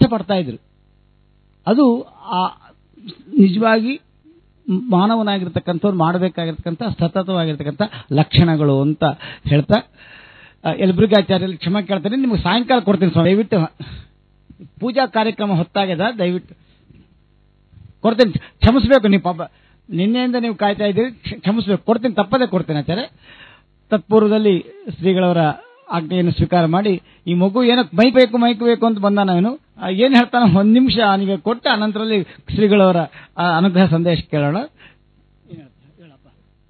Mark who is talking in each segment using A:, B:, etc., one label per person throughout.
A: ಇಷ್ಟಪಡ್ತಾ ಇದ್ರು ಅದು ಆ ನಿಜವಾಗಿ ಮಾನವನಾಗಿರ್ತಕ್ಕಂಥವ್ರು ಮಾಡಬೇಕಾಗಿರ್ತಕ್ಕಂಥ ಸತತವಾಗಿರ್ತಕ್ಕಂಥ ಲಕ್ಷಣಗಳು ಅಂತ ಹೇಳ್ತಾ ಆ, ಯಲಬುರ್ಗಾಚಾರ್ಯಲ್ಲಿ ಕ್ಷಮೆ ಕೇಳ್ತೇನೆ ನಿಮಗೆ ಸಾಯಂಕಾಲ ಕೊಡ್ತೀನಿ ಸ್ವಾಮಿ ದಯವಿಟ್ಟು ಪೂಜಾ ಕಾರ್ಯಕ್ರಮ ಹೊತ್ತಾಗ್ಯದ ದಯವಿಟ್ಟು ಕೊಡ್ತೇನೆ ಕ್ಷಮಿಸಬೇಕು ನೀವು ಪಾಪ ನಿನ್ನೆಯಿಂದ ನೀವು ಕಾಯ್ತಾ ಇದ್ದೀರಿ ಕ್ಷ- ಕ್ಷಮಿಸಬೇಕು ಕೊಡ್ತೀನಿ ತಪ್ಪದೇ ಕೊಡ್ತೇನೆ ಆಚಾರ್ಯ ತತ್ಪೂರ್ವದಲ್ಲಿ ಶ್ರೀಗಳವರ ಆಜ್ಞೆಯನ್ನು ಸ್ವೀಕಾರ ಮಾಡಿ ಈ ಮಗು ಏನಕ್ಕೆ ಮೈಕ್ ಬೇಕು ಮೈಕ್ ಬೇಕು ಅಂತ ಬಂದ ನಾನು ಏನು ಹೇಳ್ತಾನೆ ಒಂದು ನಿಮಿಷ ಅವನಿಗೆ ಕೊಟ್ಟು ಅನಂತರಲ್ಲಿ ಶ್ರೀಗಳವರ ಆ ಅನುಗ್ರಹ ಸಂದೇಶ ಕೇಳೋಣ ಏನ್ ಹೇಳ್ತಾ? ಹೇಳಪ್ಪ.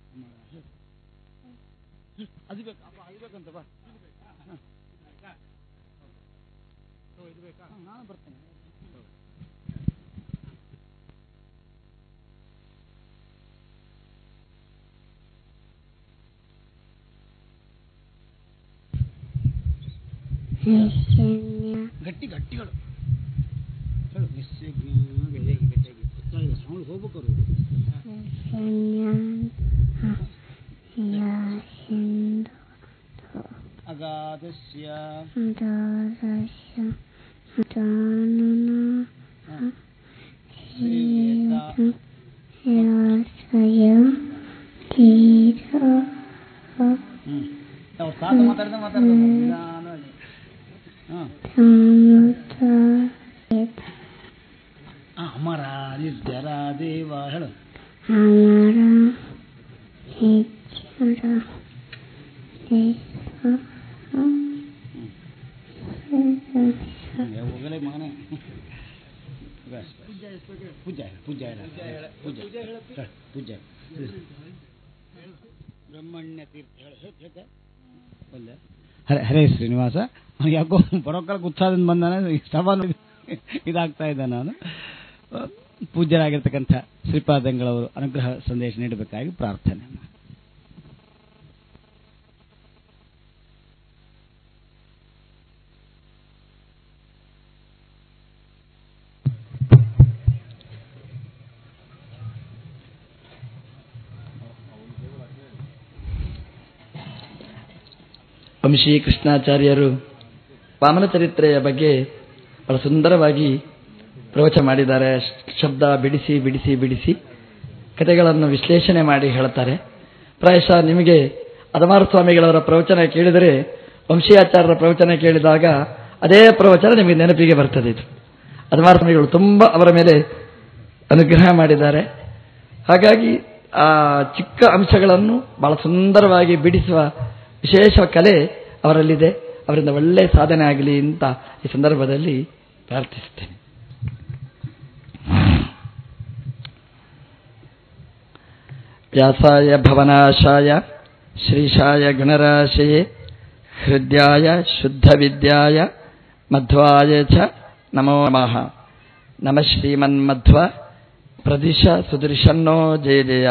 A: ಅದು ಬೇಕು, ಅಪ್ಪ, ಅದು ಬೇಕಂತ ಬಾ. ಹ. ಓ, ಇದು ಬೇಕಾ? ಹ, ನಾನು ಬರ್ತೇನೆ ಗಟ್ಟಿ ಗಟ್ಟಿಗಳು ಹೇಳು ನಿಸ್ಸಜ್ಞ ಗಟ್ಟಿಯಾಗಿ ಗಟ್ಟಿಯಾಗಿ ಗೊತ್ತಾಗಿದೆ ಸೌಂಡ್ ಹೋಗ್ಬೇಕು ಅವರು ಅಗಾಧಸ್ಯ ಶ್ರೀವೇದ ಹ್ಮ್ ಅವ್ರು ತಾತ ಮಾತಾಡಿದ ಮಾತಾಡಿದ ನಿಧಾನವಾಗಿ ಹಾಂ ಅಮರ ನಿರ್ಜರ ದೇವ ಹೇಳು ಹೋಗಲೇ ಮಗನೇ ಬಸ್ ಪೂಜ ಪೂಜ ಹೇಳ ಪೂಜ ಹೇಳ ಪೂಜ ಬ್ರಹ್ಮಣ್ಯ ತೀರ್ಥ ಹೇಳು ಹೇಳ್- ಹೇಳ್ತೆ? ಒಳ್ಳೆ ಹರೇ ಹರೇ ಶ್ರೀನಿವಾಸ ಅವ್ನು ಯಾಕೋ ಬರೋಕಾಲಕ್ಕೆ ಉತ್ಸಾಹದಿಂದ ಬಂದಾನೆ ಸಭಾನು ಇದಾಗ್ತಾ ಇದ್ದ ನಾನು ಪೂಜ್ಯರಾಗಿರ್ತಕ್ಕಂಥ ಶ್ರೀಪಾದಂಗಳವರು ಅನುಗ್ರಹ ಸಂದೇಶ ನೀಡಬೇಕಾಗಿ ಪ್ರಾರ್ಥನೆ
B: ವಂಶಿ ಕೃಷ್ಣಾಚಾರ್ಯರು ವಾಮನ ಚರಿತ್ರೆಯ ಬಗ್ಗೆ ಬಹಳ ಸುಂದರವಾಗಿ ಪ್ರವಚನ ಮಾಡಿದ್ದಾರೆ ಶಬ್ದ ಬಿಡಿಸಿ ಬಿಡಿಸಿ ಬಿಡಿಸಿ ಕಥೆಗಳನ್ನು ವಿಶ್ಲೇಷಣೆ ಮಾಡಿ ಹೇಳ್ತಾರೆ ಪ್ರಾಯಶಃ ನಿಮಗೆ ಅದಮಾರ ಸ್ವಾಮಿಗಳವರ ಪ್ರವಚನ ಕೇಳಿದರೆ ವಂಶೀಯಾಚಾರ್ಯರ ಪ್ರವಚನ ಕೇಳಿದಾಗ ಅದೇ ಪ್ರವಚನ ನಿಮಗೆ ನೆನಪಿಗೆ ಬರ್ತದೆ ಇದು ಅದಮಾರ ಸ್ವಾಮಿಗಳು ತುಂಬ ಅವರ ಮೇಲೆ ಅನುಗ್ರಹ ಮಾಡಿದ್ದಾರೆ ಹಾಗಾಗಿ ಆ ಚಿಕ್ಕ ಅಂಶಗಳನ್ನು ಬಹಳ ಸುಂದರವಾಗಿ ಬಿಡಿಸುವ ವಿಶೇಷ ಕಲೆ ಅವರಲ್ಲಿದೆ ಅವರಿಂದ ಒಳ್ಳೆ ಸಾಧನೆ ಆಗಲಿ ಅಂತ ಈ ಸಂದರ್ಭದಲ್ಲಿ ಪ್ರಾರ್ಥಿಸುತ್ತೇನೆ ವ್ಯಾಸಾಯ ಭವನಾಶಾಯ ಶ್ರೀಶಾಯ ಗುಣರಾಶಯೇ ಹೃದಯಾಯ ಶುದ್ಧ ವಿದ್ಯಾಯ ಮಧ್ವಾಯ ಚ ನಮೋ ನಮಃ ನಮ ಶ್ರೀಮನ್ಮಧ್ವ ಪ್ರದಿಶ ಸುದರ್ಶನ್ನೋ ಜಯ ಜಯ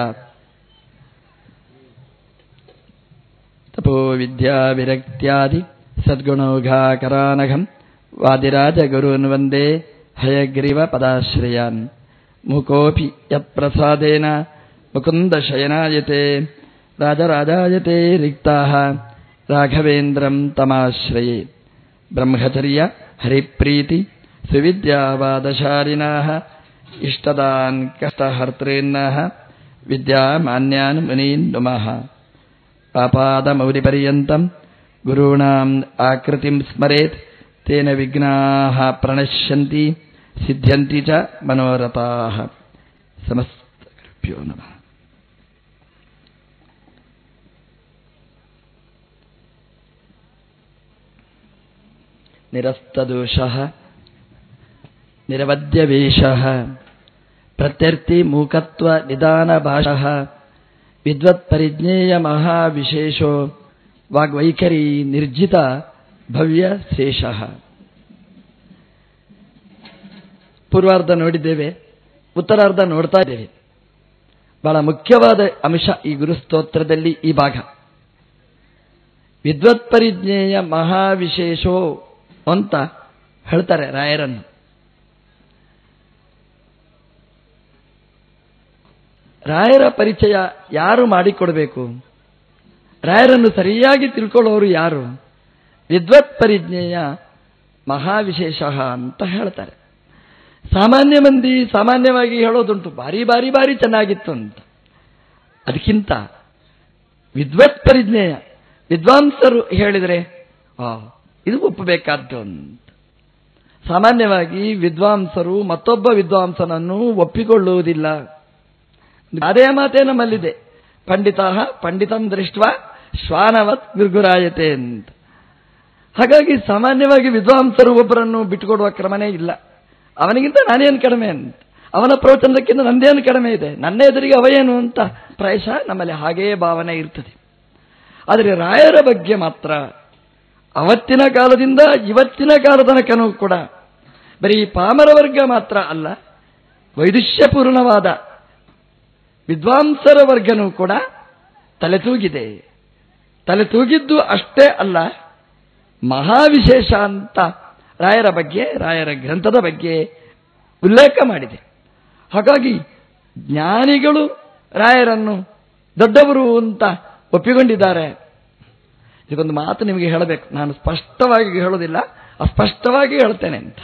B: ತಪೋ ವಿದ್ಯಾ ವಿರಕ್ತ್ಯಾದಿ ಸದ್ಗುಣೌಘಾಕರಾನಘಂ ವಾದಿರಾಜ ಗುರುನ್ ವಂದೇ ಹಯಗ್ರೀವ ಪದಾಶ್ರಯಾನ್ ಮುಕೋಪಿ ಯತ್ಪ್ರಸಾದೇನ ಮುಕುಂದ ಶಯನಾಯತೆ ರಾಜರಾಜಾಯತೆ ರಿಕ್ತಾಃ ರಾಘವೇಂದ್ರಂ ತಮಾಶ್ರಯೇ ಬ್ರಹ್ಮಚರ್ಯ ಹರಿಪ್ರೀತಿ ಸುವಿದ್ಯಾವಾದಶಾಲಿನಾಃ ಇಷ್ಟದಾನ್ ಕಷ್ಟಹರ್ತॄನ್ನಃ ವಿದ್ಯಾಮಾನ್ಯಾನ್ ಮುನೀನ್ ನುಮಃ ಪಾಪಾದಮೌಲಿಪರ್ಯಂతం ಗುರುಣಾಂ ಆಕೃತಿಂ ಸ್ಮರೇತ್ ತೇನ ವಿಘ್ನಾಃ ಪ್ರಣಶ್ಯಂತಿ ಸಿದ್ಧ್ಯಂತಿ ಚ ಮನೋರಥಾಃ ಸಮಸ್ತಗುರುಭ್ಯೋ ನಮಃ ನಿರಸ್ತದೋಷಃ ನಿರವದ್ಯವೇಷಃ ಪ್ರತ್ಯರ್ಥಿ ಮೂಕತ್ವ ನಿದಾನ ಭಾಷಃ ವಿದ್ವತ್ಪರಿಜ್ಞೇಯ ಮಹಾವಿಶೇಷೋ ವಾಗ್ವೈಖರಿ ನಿರ್ಜಿತ ಭವ್ಯ ಶೇಷಃ ಪೂರ್ವಾರ್ಧ ನೋಡಿದ್ದೇವೆ ಉತ್ತರಾರ್ಧ ನೋಡ್ತಾ ಇದ್ದೇವೆ ಬಹಳ ಮುಖ್ಯವಾದ ಅಂಶ ಈ ಗುರುಸ್ತೋತ್ರದಲ್ಲಿ ಈ ಭಾಗ ವಿದ್ವತ್ಪರಿಜ್ಞೇಯ ಮಹಾವಿಶೇಷೋ ಅಂತ ಹೇಳ್ತಾರೆ ರಾಯರನ್ನು ರಾಯರ ಪರಿಚಯ ಯಾರು ಮಾಡಿಕೊಡಬೇಕು ರಾಯರನ್ನು ಸರಿಯಾಗಿ ತಿಳ್ಕೊಳ್ಳೋರು ಯಾರು ವಿದ್ವತ್ ಪರಿಜ್ಞೆಯ ಮಹಾವಿಶೇಷ ಅಂತ ಹೇಳ್ತಾರೆ ಸಾಮಾನ್ಯ ಮಂದಿ ಸಾಮಾನ್ಯವಾಗಿ ಹೇಳೋದುಂಟು ಬಾರಿ ಬಾರಿ ಬಾರಿ ಚೆನ್ನಾಗಿತ್ತು ಅಂತ ಅದಕ್ಕಿಂತ ವಿದ್ವತ್ ಪರಿಜ್ಞೇಯ ವಿದ್ವಾಂಸರು ಹೇಳಿದರೆ ಆ ಇದು ಒಪ್ಪಬೇಕಾದ್ದು ಅಂತ ಸಾಮಾನ್ಯವಾಗಿ ವಿದ್ವಾಂಸರು ಮತ್ತೊಬ್ಬ ವಿದ್ವಾಂಸನನ್ನು ಒಪ್ಪಿಕೊಳ್ಳುವುದಿಲ್ಲ ಅದೇ ಮಾತೇ ನಮ್ಮಲ್ಲಿದೆ ಪಂಡಿತ ಪಂಡಿತಂ ದೃಷ್ಟ ಶ್ವಾನವತ್ ಗುರುಗುರಾಯತೆ ಅಂತ ಹಾಗಾಗಿ ಸಾಮಾನ್ಯವಾಗಿ ವಿದ್ವಾಂಸರು ಒಬ್ಬರನ್ನು ಬಿಟ್ಟುಕೊಡುವ ಕ್ರಮನೇ ಇಲ್ಲ ಅವನಿಗಿಂತ ನಾನೇನು ಕಡಿಮೆ ಅಂತ ಅವನ ಪ್ರವಚನದಕ್ಕಿಂತ ನಂದೇನು ಕಡಿಮೆ ಇದೆ ನನ್ನ ಎದುರಿಗೆ ಅವೇನು ಅಂತ ಪ್ರಾಯಶಃ ನಮ್ಮಲ್ಲಿ ಹಾಗೇ ಭಾವನೆ ಇರ್ತದೆ ಆದರೆ ರಾಯರ ಬಗ್ಗೆ ಮಾತ್ರ ಅವತ್ತಿನ ಕಾಲದಿಂದ ಇವತ್ತಿನ ಕಾಲ ತನಕನೂ ಕೂಡ ಬರೀ ಪಾಮರ ವರ್ಗ ಮಾತ್ರ ಅಲ್ಲ ವೈದುಷ್ಯಪೂರ್ಣವಾದ ವಿದ್ವಾಂಸರ ವರ್ಗನೂ ಕೂಡ ತಲೆ ತೂಗಿದೆ ತಲೆ ತೂಗಿದ್ದು ಅಷ್ಟೇ ಅಲ್ಲ ಮಹಾವಿಶೇಷ ಅಂತ ರಾಯರ ಬಗ್ಗೆ ರಾಯರ ಗ್ರಂಥದ ಬಗ್ಗೆ ಉಲ್ಲೇಖ ಮಾಡಿದೆ ಹಾಗಾಗಿ ಜ್ಞಾನಿಗಳು ರಾಯರನ್ನು ದೊಡ್ಡವರು ಅಂತ ಒಪ್ಪಿಕೊಂಡಿದ್ದಾರೆ ಇದಕ್ಕೊಂದು ಮಾತು ನಿಮಗೆ ಹೇಳಬೇಕು ನಾನು ಸ್ಪಷ್ಟವಾಗಿ ಹೇಳೋದಿಲ್ಲ ಅಸ್ಪಷ್ಟವಾಗಿ ಹೇಳ್ತೇನೆ ಅಂತ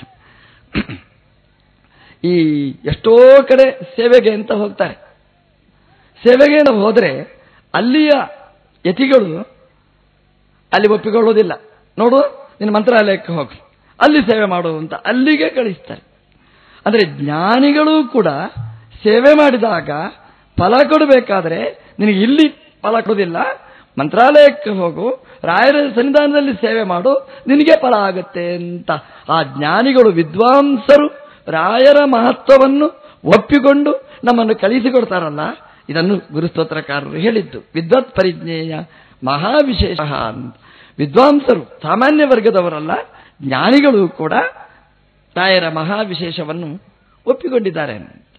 B: ಈ ಎಷ್ಟೋ ಕಡೆ ಸೇವೆಗೆ ಅಂತ ಹೋಗ್ತಾರೆ ಸೇವೆಗೆ ಅಂತ ಹೋದರೆ ಅಲ್ಲಿಯ ಯತಿಗಳು ಅಲ್ಲಿ ಒಪ್ಪಿಕೊಳ್ಳೋದಿಲ್ಲ ನೋಡು ನಿನ್ನ ಮಂತ್ರಾಲಯಕ್ಕೆ ಹೋಗು ಅಲ್ಲಿ ಸೇವೆ ಮಾಡು ಅಂತ ಅಲ್ಲಿಗೆ ಕಳಿಸ್ತಾರೆ ಅಂದರೆ ಜ್ಞಾನಿಗಳು ಕೂಡ ಸೇವೆ ಮಾಡಿದಾಗ ಫಲ ಕೊಡಬೇಕಾದ್ರೆ ನಿನಗೆ ಇಲ್ಲಿ ಫಲ ಕೊಡೋದಿಲ್ಲ ಮಂತ್ರಾಲಯಕ್ಕೆ ಹೋಗು ರಾಯರ ಸನ್ನಿಧಾನದಲ್ಲಿ ಸೇವೆ ಮಾಡು ನಿನಗೆ ಫಲ ಆಗುತ್ತೆ ಅಂತ ಆ ಜ್ಞಾನಿಗಳು ವಿದ್ವಾಂಸರು ರಾಯರ ಮಹತ್ವವನ್ನು ಒಪ್ಪಿಕೊಂಡು ನಮ್ಮನ್ನು ಕಳಿಸಿಕೊಡ್ತಾರಲ್ಲ ಇದನ್ನು ಗುರುಸ್ತೋತ್ರಕಾರರು ಹೇಳಿದ್ದು ವಿದ್ವತ್ ಪರಿಜ್ಞೇಯ ಮಹಾವಿಶೇಷ ಅಂತ ವಿದ್ವಾಂಸರು ಸಾಮಾನ್ಯ ವರ್ಗದವರಲ್ಲ ಜ್ಞಾನಿಗಳು ಕೂಡ ರಾಯರ ಮಹಾವಿಶೇಷವನ್ನು ಒಪ್ಪಿಕೊಂಡಿದ್ದಾರೆ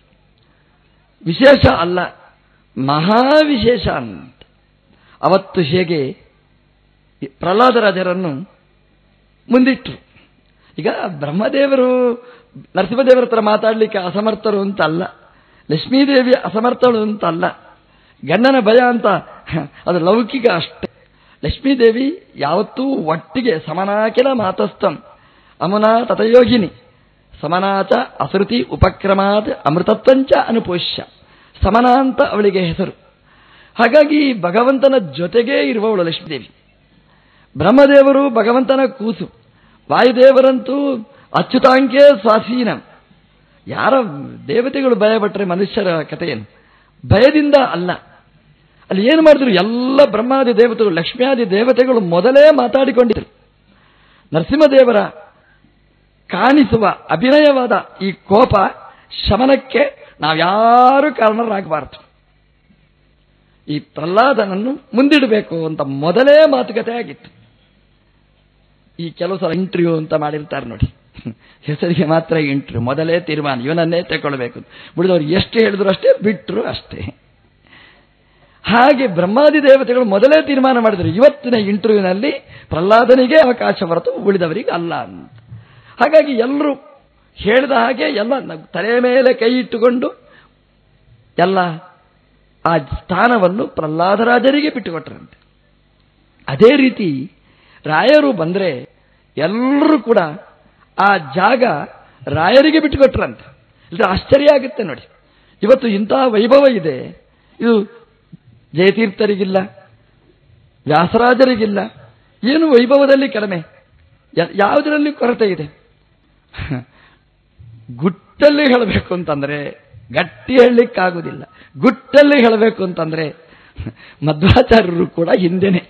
B: ವಿಶೇಷ ಅಲ್ಲ ಮಹಾವಿಶೇಷ ಅಂತ ಅವತ್ತು ಹೇಗೆ ಪ್ರಹ್ಲಾದರಾಜರನ್ನು ಮುಂದಿಟ್ಟರು ಈಗ ಬ್ರಹ್ಮದೇವರು ನರಸಿಂಹದೇವರ ಹತ್ರ ಮಾತಾಡಲಿಕ್ಕೆ ಅಸಮರ್ಥರು ಅಂತ ಅಲ್ಲ ಲಕ್ಷ್ಮೀದೇವಿ ಅಸಮರ್ಥಳು ಅಂತ ಅಲ್ಲ ಗಂಡನ ಭಯ ಅಂತ ಅದು ಲೌಕಿಕ ಅಷ್ಟೇ ಲಕ್ಷ್ಮೀದೇವಿ ಯಾವತ್ತೂ ಒಟ್ಟಿಗೆ ಸಮನಾಕಿಲ ಮಾತಸ್ಥಂ ಅಮುನಾ ತಥಯೋಗಿನಿ ಸಮನಾಚ ಅಸೃತಿ ಉಪಕ್ರಮಾತ್ ಅಮೃತತ್ವಂಚ ಅನುಪೋಷ್ಯ ಸಮನ ಅಂತ ಅವಳಿಗೆ ಹೆಸರು ಹಾಗಾಗಿ ಭಗವಂತನ ಜೊತೆಗೇ ಇರುವವಳು ಲಕ್ಷ್ಮೀದೇವಿ ಬ್ರಹ್ಮದೇವರು ಭಗವಂತನ ಕೂಸು ವಾಯುದೇವರಂತೂ ಅಚ್ಯುತಾಂಕೆ ಸ್ವಾಧೀನ ಯಾರ ದೇವತೆಗಳು ಭಯಪಟ್ಟರೆ ಮನುಷ್ಯರ ಕಥೆಯೇನು ಭಯದಿಂದ ಅಲ್ಲ ಅಲ್ಲಿ ಏನು ಮಾಡಿದ್ರು ಎಲ್ಲ ಬ್ರಹ್ಮಾದಿ ದೇವತೆಗಳು ಲಕ್ಷ್ಮಿಯಾದಿ ದೇವತೆಗಳು ಮೊದಲೇ ಮಾತಾಡಿಕೊಂಡಿದ್ರು ನರಸಿಂಹದೇವರ ಕಾಣಿಸುವ ಅಭಿನಯವಾದ ಈ ಕೋಪ ಶಮನಕ್ಕೆ ನಾವ್ಯಾರೂ ಕಾರಣರಾಗಬಾರದು ಈ ಪ್ರಹ್ಲಾದನನ್ನು ಮುಂದಿಡಬೇಕು ಅಂತ ಮೊದಲೇ ಮಾತುಕತೆ ಆಗಿತ್ತು ಈ ಕೆಲವು ಸಲ ಇಂಟರ್ವ್ಯೂ ಅಂತ ಮಾಡಿರ್ತಾರೆ ನೋಡಿ ಹೆಸರಿಗೆ ಮಾತ್ರ ಇಂಟರ್ವ್ಯೂ ಮೊದಲೇ ತೀರ್ಮಾನ ಇವನನ್ನೇ ತಗೊಳ್ಬೇಕು ಉಳಿದವರು ಎಷ್ಟು ಹೇಳಿದ್ರು ಅಷ್ಟೇ ಬಿಟ್ಟರು ಅಷ್ಟೇ ಹಾಗೆ ಬ್ರಹ್ಮಾದಿ ದೇವತೆಗಳು ಮೊದಲೇ ತೀರ್ಮಾನ ಮಾಡಿದರು ಇವತ್ತಿನ ಇಂಟರ್ವ್ಯೂನಲ್ಲಿ ಪ್ರಹ್ಲಾದನಿಗೆ ಅವಕಾಶ ಹೊರತು ಉಳಿದವರಿಗೆ ಅಲ್ಲ ಅಂತ ಹಾಗಾಗಿ ಎಲ್ಲರೂ ಹೇಳಿದ ಹಾಗೆ ಎಲ್ಲ ತಲೆ ಮೇಲೆ ಕೈ ಇಟ್ಟುಕೊಂಡು ಎಲ್ಲ ಆ ಸ್ಥಾನವನ್ನು ಪ್ರಹ್ಲಾದರಾಜರಿಗೆ ಬಿಟ್ಟುಕೊಟ್ರಂತೆ ಅದೇ ರೀತಿ ರಾಯರು ಬಂದರೆ ಎಲ್ಲರೂ ಕೂಡ ಆ ಜಾಗ ರಾಯರಿಗೆ ಬಿಟ್ಟುಕೊಟ್ರಂತೆ ಇದು ಆಶ್ಚರ್ಯ ಆಗುತ್ತೆ ನೋಡಿ ಇವತ್ತು ಇಂತಹ ವೈಭವ ಇದೆ ಇದು ಜಯತೀರ್ಥರಿಗಿಲ್ಲ ವ್ಯಾಸರಾಜರಿಗಿಲ್ಲ ಏನು ವೈಭವದಲ್ಲಿ ಕಡಿಮೆ ಯಾವುದರಲ್ಲಿ ಕೊರತೆ ಇದೆ ಗುಟ್ಟಲ್ಲಿ ಹೇಳಬೇಕು ಅಂತಂದ್ರೆ ಗಟ್ಟಿ ಹೇಳಲಿಕ್ಕಾಗುವುದಿಲ್ಲ ಗುಟ್ಟಲ್ಲಿ ಹೇಳಬೇಕು ಅಂತಂದ್ರೆ ಮಧ್ವಾಚಾರ್ಯರು ಕೂಡ ಹಿಂದೆನೆ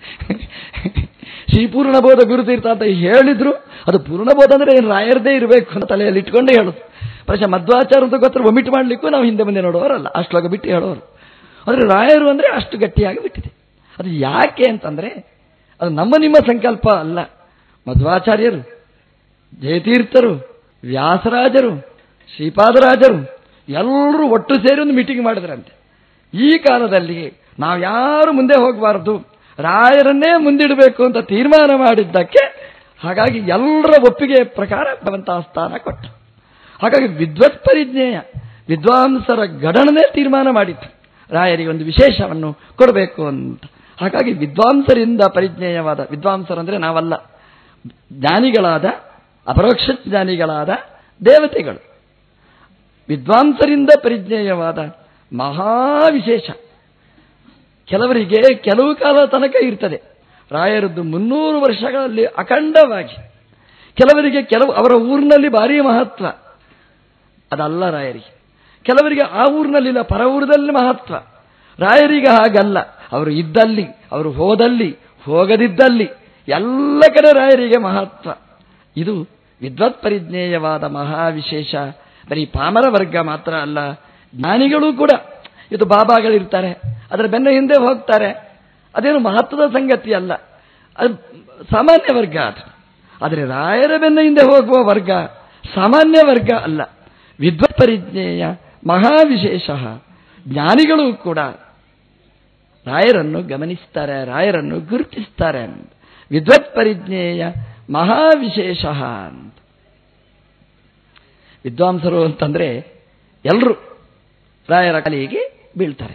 B: ಶ್ರೀ ಪೂರ್ಣಬೋಧ ಗುರುತೀರ್ಥ ಅಂತ ಹೇಳಿದ್ರು ಅದು ಪೂರ್ಣಬೋಧ ಅಂದ್ರೆ ಏನು ರಾಯರದೇ ಇರಬೇಕು ಅಂತ ತಲೆಯಲ್ಲಿ ಇಟ್ಕೊಂಡೇ ಹೇಳೋದು ಪ್ರಶ್ನೆ ಮಧ್ವಾಚಾರ್ಯದ ಗೊತ್ತರ ಒಮಿಟ್ ಮಾಡಲಿಕ್ಕೂ ನಾವು ಹಿಂದೆ ಮುಂದೆ ನೋಡೋರಲ್ಲ ಅಷ್ಟೊಳಗೆ ಬಿಟ್ಟು ಹೇಳೋರು ಆದರೆ ರಾಯರು ಅಂದರೆ ಅಷ್ಟು ಗಟ್ಟಿಯಾಗಿ ಬಿಟ್ಟಿದೆ ಅದು ಯಾಕೆ ಅಂತಂದ್ರೆ ಅದು ನಮ್ಮ ನಿಮ್ಮ ಸಂಕಲ್ಪ ಅಲ್ಲ ಮಧ್ವಾಚಾರ್ಯರು ಜಯತೀರ್ಥರು ವ್ಯಾಸರಾಜರು ಶ್ರೀಪಾದರಾಜರು ಎಲ್ಲರೂ ಒಟ್ಟು ಸೇರಿ ಒಂದು ಮೀಟಿಂಗ್ ಮಾಡಿದ್ರಂತೆ ಈ ಕಾಲದಲ್ಲಿ ನಾವು ಯಾರು ಮುಂದೆ ಹೋಗಬಾರದು ರಾಯರನ್ನೇ ಮುಂದಿಡಬೇಕು ಅಂತ ತೀರ್ಮಾನ ಮಾಡಿದ್ದಕ್ಕೆ ಹಾಗಾಗಿ ಎಲ್ಲರ ಒಪ್ಪಿಗೆ ಪ್ರಕಾರ ಭಗವಂತ ಸ್ಥಾನ ಕೊಟ್ಟ ಹಾಗಾಗಿ ವಿದ್ವತ್ ಪರಿಜ್ಞೇಯ ವಿದ್ವಾಂಸರ ಗಣನೆ ತೀರ್ಮಾನ ಮಾಡಿತ್ತು ರಾಯರಿಗೆ ಒಂದು ವಿಶೇಷವನ್ನು ಕೊಡಬೇಕು ಅಂತ ಹಾಗಾಗಿ ವಿದ್ವಾಂಸರಿಂದ ಪರಿಜ್ಞೇಯವಾದ ವಿದ್ವಾಂಸರಂದ್ರೆ ನಾವಲ್ಲ ಜ್ಞಾನಿಗಳಾದ ಅಪರೋಕ್ಷ ಜ್ಞಾನಿಗಳಾದ ದೇವತೆಗಳು ವಿದ್ವಾಂಸರಿಂದ ಪರಿಜ್ಞೇಯವಾದ ಮಹಾವಿಶೇಷ ಕೆಲವರಿಗೆ ಕೆಲವು ಕಾಲ ತನಕ ಇರ್ತದೆ ರಾಯರದ್ದು ಮುನ್ನೂರು ವರ್ಷಗಳಲ್ಲಿ ಅಖಂಡವಾಗಿ ಕೆಲವರಿಗೆ ಕೆಲವು ಅವರ ಊರಿನಲ್ಲಿ ಭಾರಿ ಮಹತ್ವ ಅದಲ್ಲ ರಾಯರಿಗೆ ಕೆಲವರಿಗೆ ಆ ಊರಿನಲ್ಲಿಲ್ಲ ಪರ ಊರದಲ್ಲಿ ಮಹತ್ವ ರಾಯರಿಗೆ ಹಾಗಲ್ಲ ಅವರು ಇದ್ದಲ್ಲಿ ಅವರು ಹೋದಲ್ಲಿ ಹೋಗದಿದ್ದಲ್ಲಿ ಎಲ್ಲ ಕಡೆ ರಾಯರಿಗೆ ಮಹತ್ವ ಇದು ವಿದ್ವತ್ ಪರಿಜ್ಞೇಯವಾದ ಮಹಾವಿಶೇಷ ಬರೀ ಪಾಮರ ವರ್ಗ ಮಾತ್ರ ಅಲ್ಲ ಜ್ಞಾನಿಗಳು ಕೂಡ ಇದು ಬಾಬಾಗಳಿರ್ತಾರೆ ಅದರ ಬೆನ್ನ ಹಿಂದೆ ಹೋಗ್ತಾರೆ ಅದೇನು ಮಹತ್ವದ ಸಂಗತಿ ಅಲ್ಲ ಅದು ಸಾಮಾನ್ಯ ವರ್ಗ ಅದು ಆದರೆ ರಾಯರ ಬೆನ್ನ ಹಿಂದೆ ಹೋಗುವ ವರ್ಗ ಸಾಮಾನ್ಯ ವರ್ಗ ಅಲ್ಲ ವಿದ್ವತ್ ಪರಿಜ್ಞೇಯ ಮಹಾವಿಶೇಷ ಜ್ಞಾನಿಗಳು ಕೂಡ ರಾಯರನ್ನು ಗಮನಿಸ್ತಾರೆ ರಾಯರನ್ನು ಗುರುತಿಸ್ತಾರೆ ವಿದ್ವತ್ ಪರಿಜ್ಞೇಯ ಮಹಾವಿಶೇಷ ಅಂತ ವಿದ್ವಾಂಸರು ಅಂತಂದ್ರೆ ಎಲ್ಲರೂ ರಾಯರ ಕಲಿಗೆ ಬೀಳ್ತಾರೆ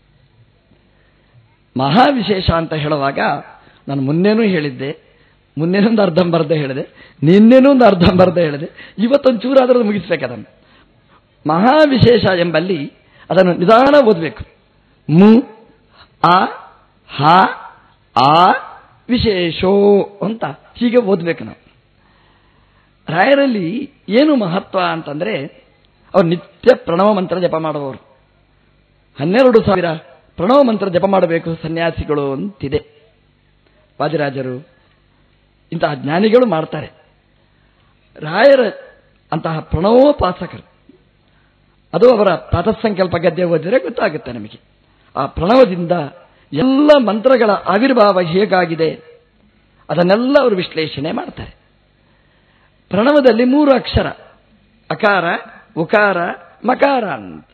B: ಮಹಾವಿಶೇಷ ಅಂತ ಹೇಳುವಾಗ ನಾನು ಮುನ್ನೇನೂ ಹೇಳಿದ್ದೆ ಮುನ್ನೇನೊಂದು ಅರ್ಧಂಬರ್ಧ ಹೇಳಿದೆ ನಿನ್ನೇನೂ ಒಂದು ಅರ್ಧಂಬರ್ಧ ಹೇಳಿದೆ ಇವತ್ತೊಂದು ಚೂರಾದರೂ ಮುಗಿಸ್ಬೇಕದನ್ನು ಮಹಾವಿಶೇಷ ಎಂಬಲ್ಲಿ ಅದನ್ನು ನಿಧಾನ ಓದಬೇಕು ಮು ಆ ಹ ಆ ವಿಶೇಷೋ ಅಂತ ಹೀಗೆ ಓದಬೇಕು ನಾವು ರಾಯರಲ್ಲಿ ಏನು ಮಹತ್ವ ಅಂತಂದ್ರೆ ಅವ್ರು ನಿತ್ಯ ಪ್ರಣವ ಮಂತ್ರ ಜಪ ಮಾಡುವವರು ಹನ್ನೆರಡು ಸಾವಿರ ಪ್ರಣವ ಮಂತ್ರ ಜಪ ಮಾಡಬೇಕು ಸನ್ಯಾಸಿಗಳು ಅಂತಿದೆ ವಾದಿರಾಜರು ಇಂತಹ ಜ್ಞಾನಿಗಳು ಮಾಡ್ತಾರೆ ರಾಯರ ಅಂತಹ ಪ್ರಣವೋಪಾಸಕರು ಅದು ಅವರ ಪ್ರಾತಃಸಂಕಲ್ಪ ಗದ್ದೆ ಓದಿದರೆ ಗೊತ್ತಾಗುತ್ತೆ ನಮಗೆ ಆ ಪ್ರಣವದಿಂದ ಎಲ್ಲ ಮಂತ್ರಗಳ ಆವಿರ್ಭಾವ ಹೇಗಾಗಿದೆ ಅದನ್ನೆಲ್ಲ ಅವರು ವಿಶ್ಲೇಷಣೆ ಮಾಡ್ತಾರೆ ಪ್ರಣವದಲ್ಲಿ ಮೂರು ಅಕ್ಷರ ಅಕಾರ ಉಕಾರ ಮಕಾರ ಅಂತ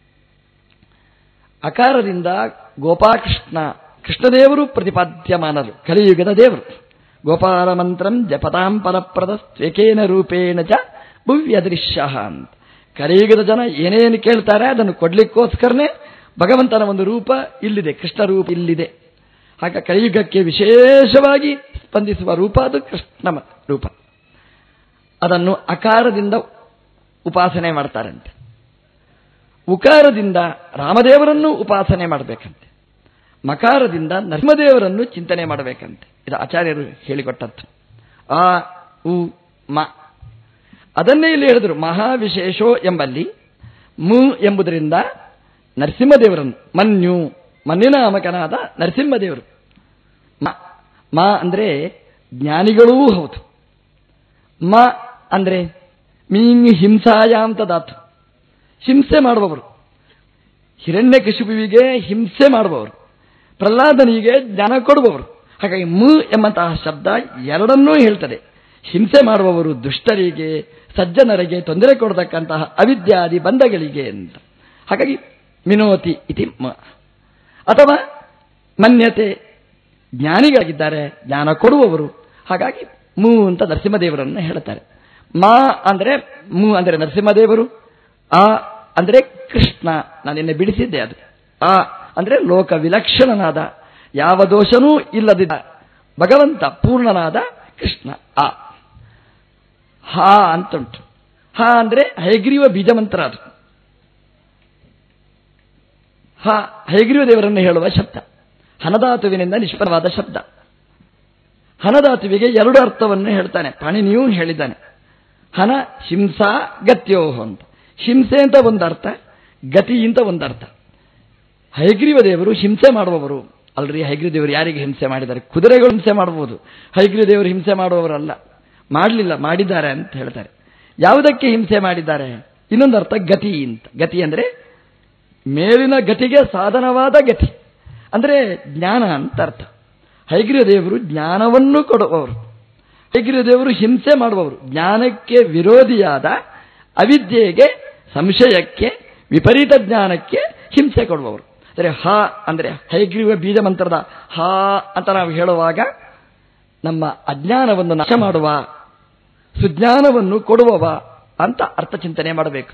B: ಅಕಾರದಿಂದ ಗೋಪಾಕೃಷ್ಣ ಕೃಷ್ಣದೇವರು ಪ್ರತಿಪಾದ್ಯಮಾನರು ಕಲಿಯುಗದ ದೇವರು ಗೋಪಾಲ ಮಂತ್ರಂ ಜಪತಾಂ ಫಲಪ್ರದ ಸ್ವೇಕೇನ ರೂಪೇಣ ಚ ಭುವ್ಯದೃಶ್ಯ ಅಂತ ಕಲಿಯುಗದ ಜನ ಏನೇನು ಕೇಳ್ತಾರೆ ಅದನ್ನು ಕೊಡ್ಲಿಕ್ಕೋಸ್ಕರನೇ ಭಗವಂತನ ಒಂದು ರೂಪ ಇಲ್ಲಿದೆ ಕೃಷ್ಣ ರೂಪ ಇಲ್ಲಿದೆ ಹಾಗೆ ಕಲಿಯುಗಕ್ಕೆ ವಿಶೇಷವಾಗಿ ಸ್ಪಂದಿಸುವ ರೂಪ ಅದು ಕೃಷ್ಣ ರೂಪ ಅದನ್ನು ಅಕಾರದಿಂದ ಉಪಾಸನೆ ಮಾಡ್ತಾರಂತೆ ಉಕಾರದಿಂದ ರಾಮದೇವರನ್ನು ಉಪಾಸನೆ ಮಾಡಬೇಕಂತೆ ಮಕಾರದಿಂದ ನರಸಿಂಹದೇವರನ್ನು ಚಿಂತನೆ ಮಾಡಬೇಕಂತೆ ಇದು ಆಚಾರ್ಯರು ಹೇಳಿಕೊಟ್ಟದ್ದು ಆ ಉ ಮ ಅದನ್ನೇ ಇಲ್ಲಿ ಹೇಳಿದರು ಮಹಾವಿಶೇಷೋ ಎಂಬಲ್ಲಿ ಮು ಎಂಬುದರಿಂದ ನರಸಿಂಹದೇವರನ್ನು ಮನ್ಯು ಮನ್ಯುನಾಮಕನಾದ ನರಸಿಂಹದೇವರು ಮ ಮ ಅಂದರೆ ಜ್ಞಾನಿಗಳೂ ಹೌದು ಮ ಅಂದರೆ ಮೀನ್ ಹಿಂಸಾಯಾಂತ ಧಾತು ಹಿಂಸೆ ಮಾಡುವವರು ಹಿರಣ್ಯ ಕಶಿಪುವಿಗೆ ಹಿಂಸೆ ಮಾಡುವವರು ಪ್ರಹ್ಲಾದನಿಗೆ ಜ್ಞಾನ ಕೊಡುವವರು ಹಾಗಾಗಿ ಮು ಎಂಬಂತಹ ಶಬ್ದ ಎರಡನ್ನೂ ಹೇಳ್ತದೆ ಹಿಂಸೆ ಮಾಡುವವರು ದುಷ್ಟರಿಗೆ ಸಜ್ಜನರಿಗೆ ತೊಂದರೆ ಕೊಡತಕ್ಕಂತಹ ಅವಿದ್ಯಾದಿ ಬಂಧಗಳಿಗೆ ಅಂತ ಹಾಗಾಗಿ ಮಿನೋತಿ ಇತಿ ಮ ಅಥವಾ ಮನ್ಯತೆ ಜ್ಞಾನಿಗಳಾಗಿದ್ದಾರೆ ಜ್ಞಾನ ಕೊಡುವವರು ಹಾಗಾಗಿ ಮೂ ಅಂತ ನರಸಿಂಹದೇವರನ್ನು ಹೇಳ್ತಾರೆ ಮಾ ಅಂದರೆ ಮೂ ಅಂದರೆ ನರಸಿಂಹದೇವರು ಆ ಅಂದರೆ ಕೃಷ್ಣ ನಾನು ನಿನ್ನೆ ಬಿಡಿಸಿದ್ದೆ ಅದು ಆ ಅಂದರೆ ಲೋಕ ವಿಲಕ್ಷಣನಾದ ಯಾವ ದೋಷನೂ ಇಲ್ಲದಿದ್ದ ಭಗವಂತ ಪೂರ್ಣನಾದ ಕೃಷ್ಣ ಆ ಹಾ ಅಂತುಂಟು ಹಾ ಅಂದರೆ ಹೈಗ್ರೀವ ಬೀಜ ಮಂತ್ರ ಅದು ಹ ಹೈಗ್ರೀವ ದೇವರನ್ನು ಹೇಳುವ ಶಬ್ದ ಹನಧಾತುವಿನಿಂದ ನಿಷ್ಫಲವಾದ ಶಬ್ದ ಹನಧಾತುವಿಗೆ ಎರಡು ಅರ್ಥವನ್ನು ಹೇಳ್ತಾನೆ ಪಾಣಿನಿಯೂ ಹೇಳಿದ್ದಾನೆ ಹನ ಹಿಂಸಾ ಗತ್ಯೋಹ ಅಂತ ಹಿಂಸೆ ಅಂತ ಒಂದು ಅರ್ಥ ಗತಿ ಅಂತ ಒಂದು ಅರ್ಥ ಹೈಗ್ರೀವ ದೇವರು ಹಿಂಸೆ ಮಾಡುವವರು ಅಲ್ರಿ ಹೈಗ್ರೀವ ದೇವರು ಯಾರಿಗೆ ಹಿಂಸೆ ಮಾಡಿದ್ದಾರೆ ಕುದುರೆಗಳು ಹಿಂಸೆ ಮಾಡಬಹುದು ಹೈಗ್ರೀವ ದೇವರು ಹಿಂಸೆ ಮಾಡುವವರಲ್ಲ ಮಾಡಲಿಲ್ಲ ಮಾಡಿದ್ದಾರೆ ಅಂತ ಹೇಳ್ತಾರೆ ಯಾವುದಕ್ಕೆ ಹಿಂಸೆ ಮಾಡಿದ್ದಾರೆ ಇನ್ನೊಂದು ಅರ್ಥ ಗತಿ ಅಂತ ಗತಿ ಅಂದರೆ ಮೇಲಿನ ಗತಿಗೆ ಸಾಧನವಾದ ಗತಿ ಅಂದರೆ ಜ್ಞಾನ ಅಂತ ಅರ್ಥ ಹೈಗ್ರೀವ ದೇವರು ಜ್ಞಾನವನ್ನು ಕೊಡುವವರು ಹೈಗ್ರೀವ ದೇವರು ಹಿಂಸೆ ಮಾಡುವವರು ಜ್ಞಾನಕ್ಕೆ ವಿರೋಧಿಯಾದ ಅವಿದ್ಯೆಗೆ ಸಂಶಯಕ್ಕೆ ವಿಪರೀತ ಜ್ಞಾನಕ್ಕೆ ಹಿಂಸೆ ಕೊಡುವವರು ಅಂದರೆ ಹ ಅಂದರೆ ಹೈಗ್ರೀವ ಬೀಜ ಮಂತ್ರದ ಹ ಅಂತ ನಾವು ಹೇಳುವಾಗ ನಮ್ಮ ಅಜ್ಞಾನವನ್ನು ನಾಶ ಮಾಡುವ ಸುಜ್ಞಾನವನ್ನು ಕೊಡುವವ ಅಂತ ಅರ್ಥ ಚಿಂತನೆ ಮಾಡಬೇಕು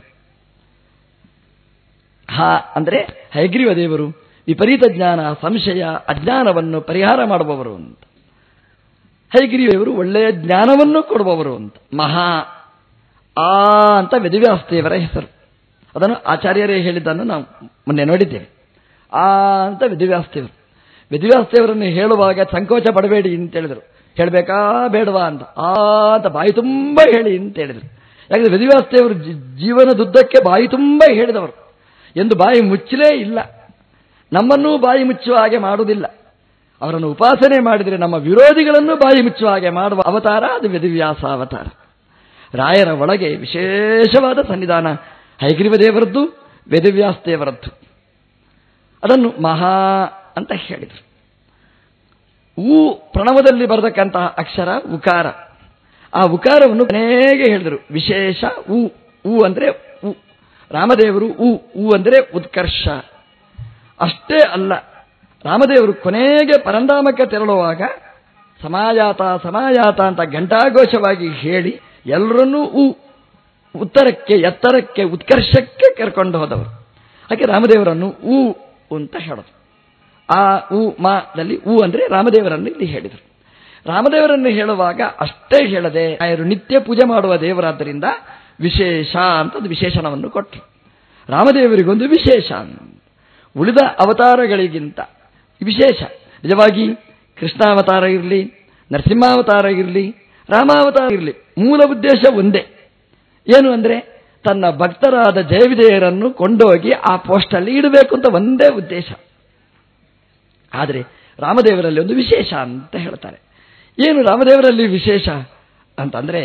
B: ಹ ಅಂದರೆ ಹೈಗ್ರೀವ ದೇವರು ವಿಪರೀತ ಜ್ಞಾನ ಸಂಶಯ ಅಜ್ಞಾನವನ್ನು ಪರಿಹಾರ ಮಾಡುವವರು ಅಂತ ಹೈಗಿರಿಯವರು ಒಳ್ಳೆಯ ಜ್ಞಾನವನ್ನು ಕೊಡುವವರು ಅಂತ ಮಹಾ ಆ ಅಂತ ವೇದವ್ಯಾಸದೇವರ ಹೆಸರು ಅದನ್ನು ಆಚಾರ್ಯರೇ ಹೇಳಿದ್ದನ್ನು ನಾವು ಮೊನ್ನೆ ನೋಡಿದ್ದೇವೆ ಆ ಅಂತ ವೇದವ್ಯಾಸದೇವರು ವೇದವ್ಯಾಸದೇವರನ್ನು ಹೇಳುವಾಗ ಸಂಕೋಚ ಪಡಬೇಡಿ ಅಂತ ಹೇಳಿದರು ಹೇಳಬೇಕಾ ಬೇಡವಾ ಅಂತ ಆ ಅಂತ ಬಾಯಿ ತುಂಬ ಹೇಳಿ ಅಂತ ಹೇಳಿದರು ಯಾಕಂದ್ರೆ ವೇದವ್ಯಾಸದೇವರು ಜೀವನದುದ್ದಕ್ಕೆ ಬಾಯಿ ತುಂಬ ಹೇಳಿದವರು ಎಂದು ಬಾಯಿ ಮುಚ್ಚಲೇ ಇಲ್ಲ ನಮ್ಮನ್ನೂ ಬಾಯಿ ಮುಚ್ಚುವ ಹಾಗೆ ಮಾಡುವುದಿಲ್ಲ ಅವರನ್ನು ಉಪಾಸನೆ ಮಾಡಿದರೆ ನಮ್ಮ ವಿರೋಧಿಗಳನ್ನು ಬಾಯಿ ಮುಚ್ಚುವ ಹಾಗೆ ಮಾಡುವ ಅವತಾರ ಅದು ವೇದವ್ಯಾಸ ಅವತಾರ ರಾಯರ ಒಳಗೆ ವಿಶೇಷವಾದ ಸನ್ನಿಧಾನ ಹೈಗ್ರೀವ ದೇವರದ್ದು ವೇದವ್ಯಾಸ ದೇವರದ್ದು ಅದನ್ನು ಮಹಾ ಅಂತ ಹೇಳಿದರು ಊ ಪ್ರಣವದಲ್ಲಿ ಬರತಕ್ಕಂತಹ ಅಕ್ಷರ ಉಕಾರ ಆ ಉಕಾರವನ್ನು ಕೊನೆಗೆ ಹೇಳಿದರು ವಿಶೇಷ ಉ ಉ ಅಂದರೆ ಉ ರಾಮದೇವರು ಉ ಉ ಅಂದರೆ ಉತ್ಕರ್ಷ ಅಷ್ಟೇ ಅಲ್ಲ ರಾಮದೇವರು ಕೊನೆಗೆ ಪರಂಧಾಮಕ್ಕೆ ತೆರಳುವಾಗ ಸಮಾಯಾತ ಸಮಾಯಾತ ಅಂತ ಘಂಟಾಘೋಷವಾಗಿ ಹೇಳಿ ಎಲ್ಲರನ್ನೂ ಉ ಉತ್ತರಕ್ಕೆ ಎತ್ತರಕ್ಕೆ ಉತ್ಕರ್ಷಕ್ಕೆ ಕರ್ಕೊಂಡು ಹೋದವರು ಹಾಗೆ ರಾಮದೇವರನ್ನು ಉ ಅಂತ ಹೇಳೋದು ಆ ಉ ಮಾದಲ್ಲಿ ಉ ಅಂದರೆ ರಾಮದೇವರನ್ನು ಇಲ್ಲಿ ಹೇಳಿದರು ರಾಮದೇವರನ್ನು ಹೇಳುವಾಗ ಅಷ್ಟೇ ಹೇಳದೆ ಆಯರು ನಿತ್ಯ ಪೂಜೆ ಮಾಡುವ ದೇವರಾದ್ದರಿಂದ ವಿಶೇಷ ಅಂತ ಒಂದು ವಿಶೇಷಣವನ್ನು ಕೊಟ್ಟರು ರಾಮದೇವರಿಗೊಂದು ವಿಶೇಷ ಉಳಿದ ಅವತಾರಗಳಿಗಿಂತ ವಿಶೇಷ ನಿಜವಾಗಿ ಕೃಷ್ಣಾವತಾರ ಇರಲಿ ನರಸಿಂಹಾವತಾರ ಇರಲಿ ರಾಮಾವತಾರ ಇರಲಿ ಮೂಲ ಉದ್ದೇಶ ಒಂದೇ ಏನು ಅಂದರೆ ತನ್ನ ಭಕ್ತರಾದ ಜಯವಿಜಯರನ್ನು ಕೊಂಡೋಗಿ ಆ ಪೋಸ್ಟಲ್ಲಿ ಇಡಬೇಕು ಅಂತ ಒಂದೇ ಉದ್ದೇಶ ಆದರೆ ರಾಮದೇವರಲ್ಲಿ ಒಂದು ವಿಶೇಷ ಅಂತ ಹೇಳ್ತಾರೆ ಏನು ರಾಮದೇವರಲ್ಲಿ ವಿಶೇಷ ಅಂತಂದ್ರೆ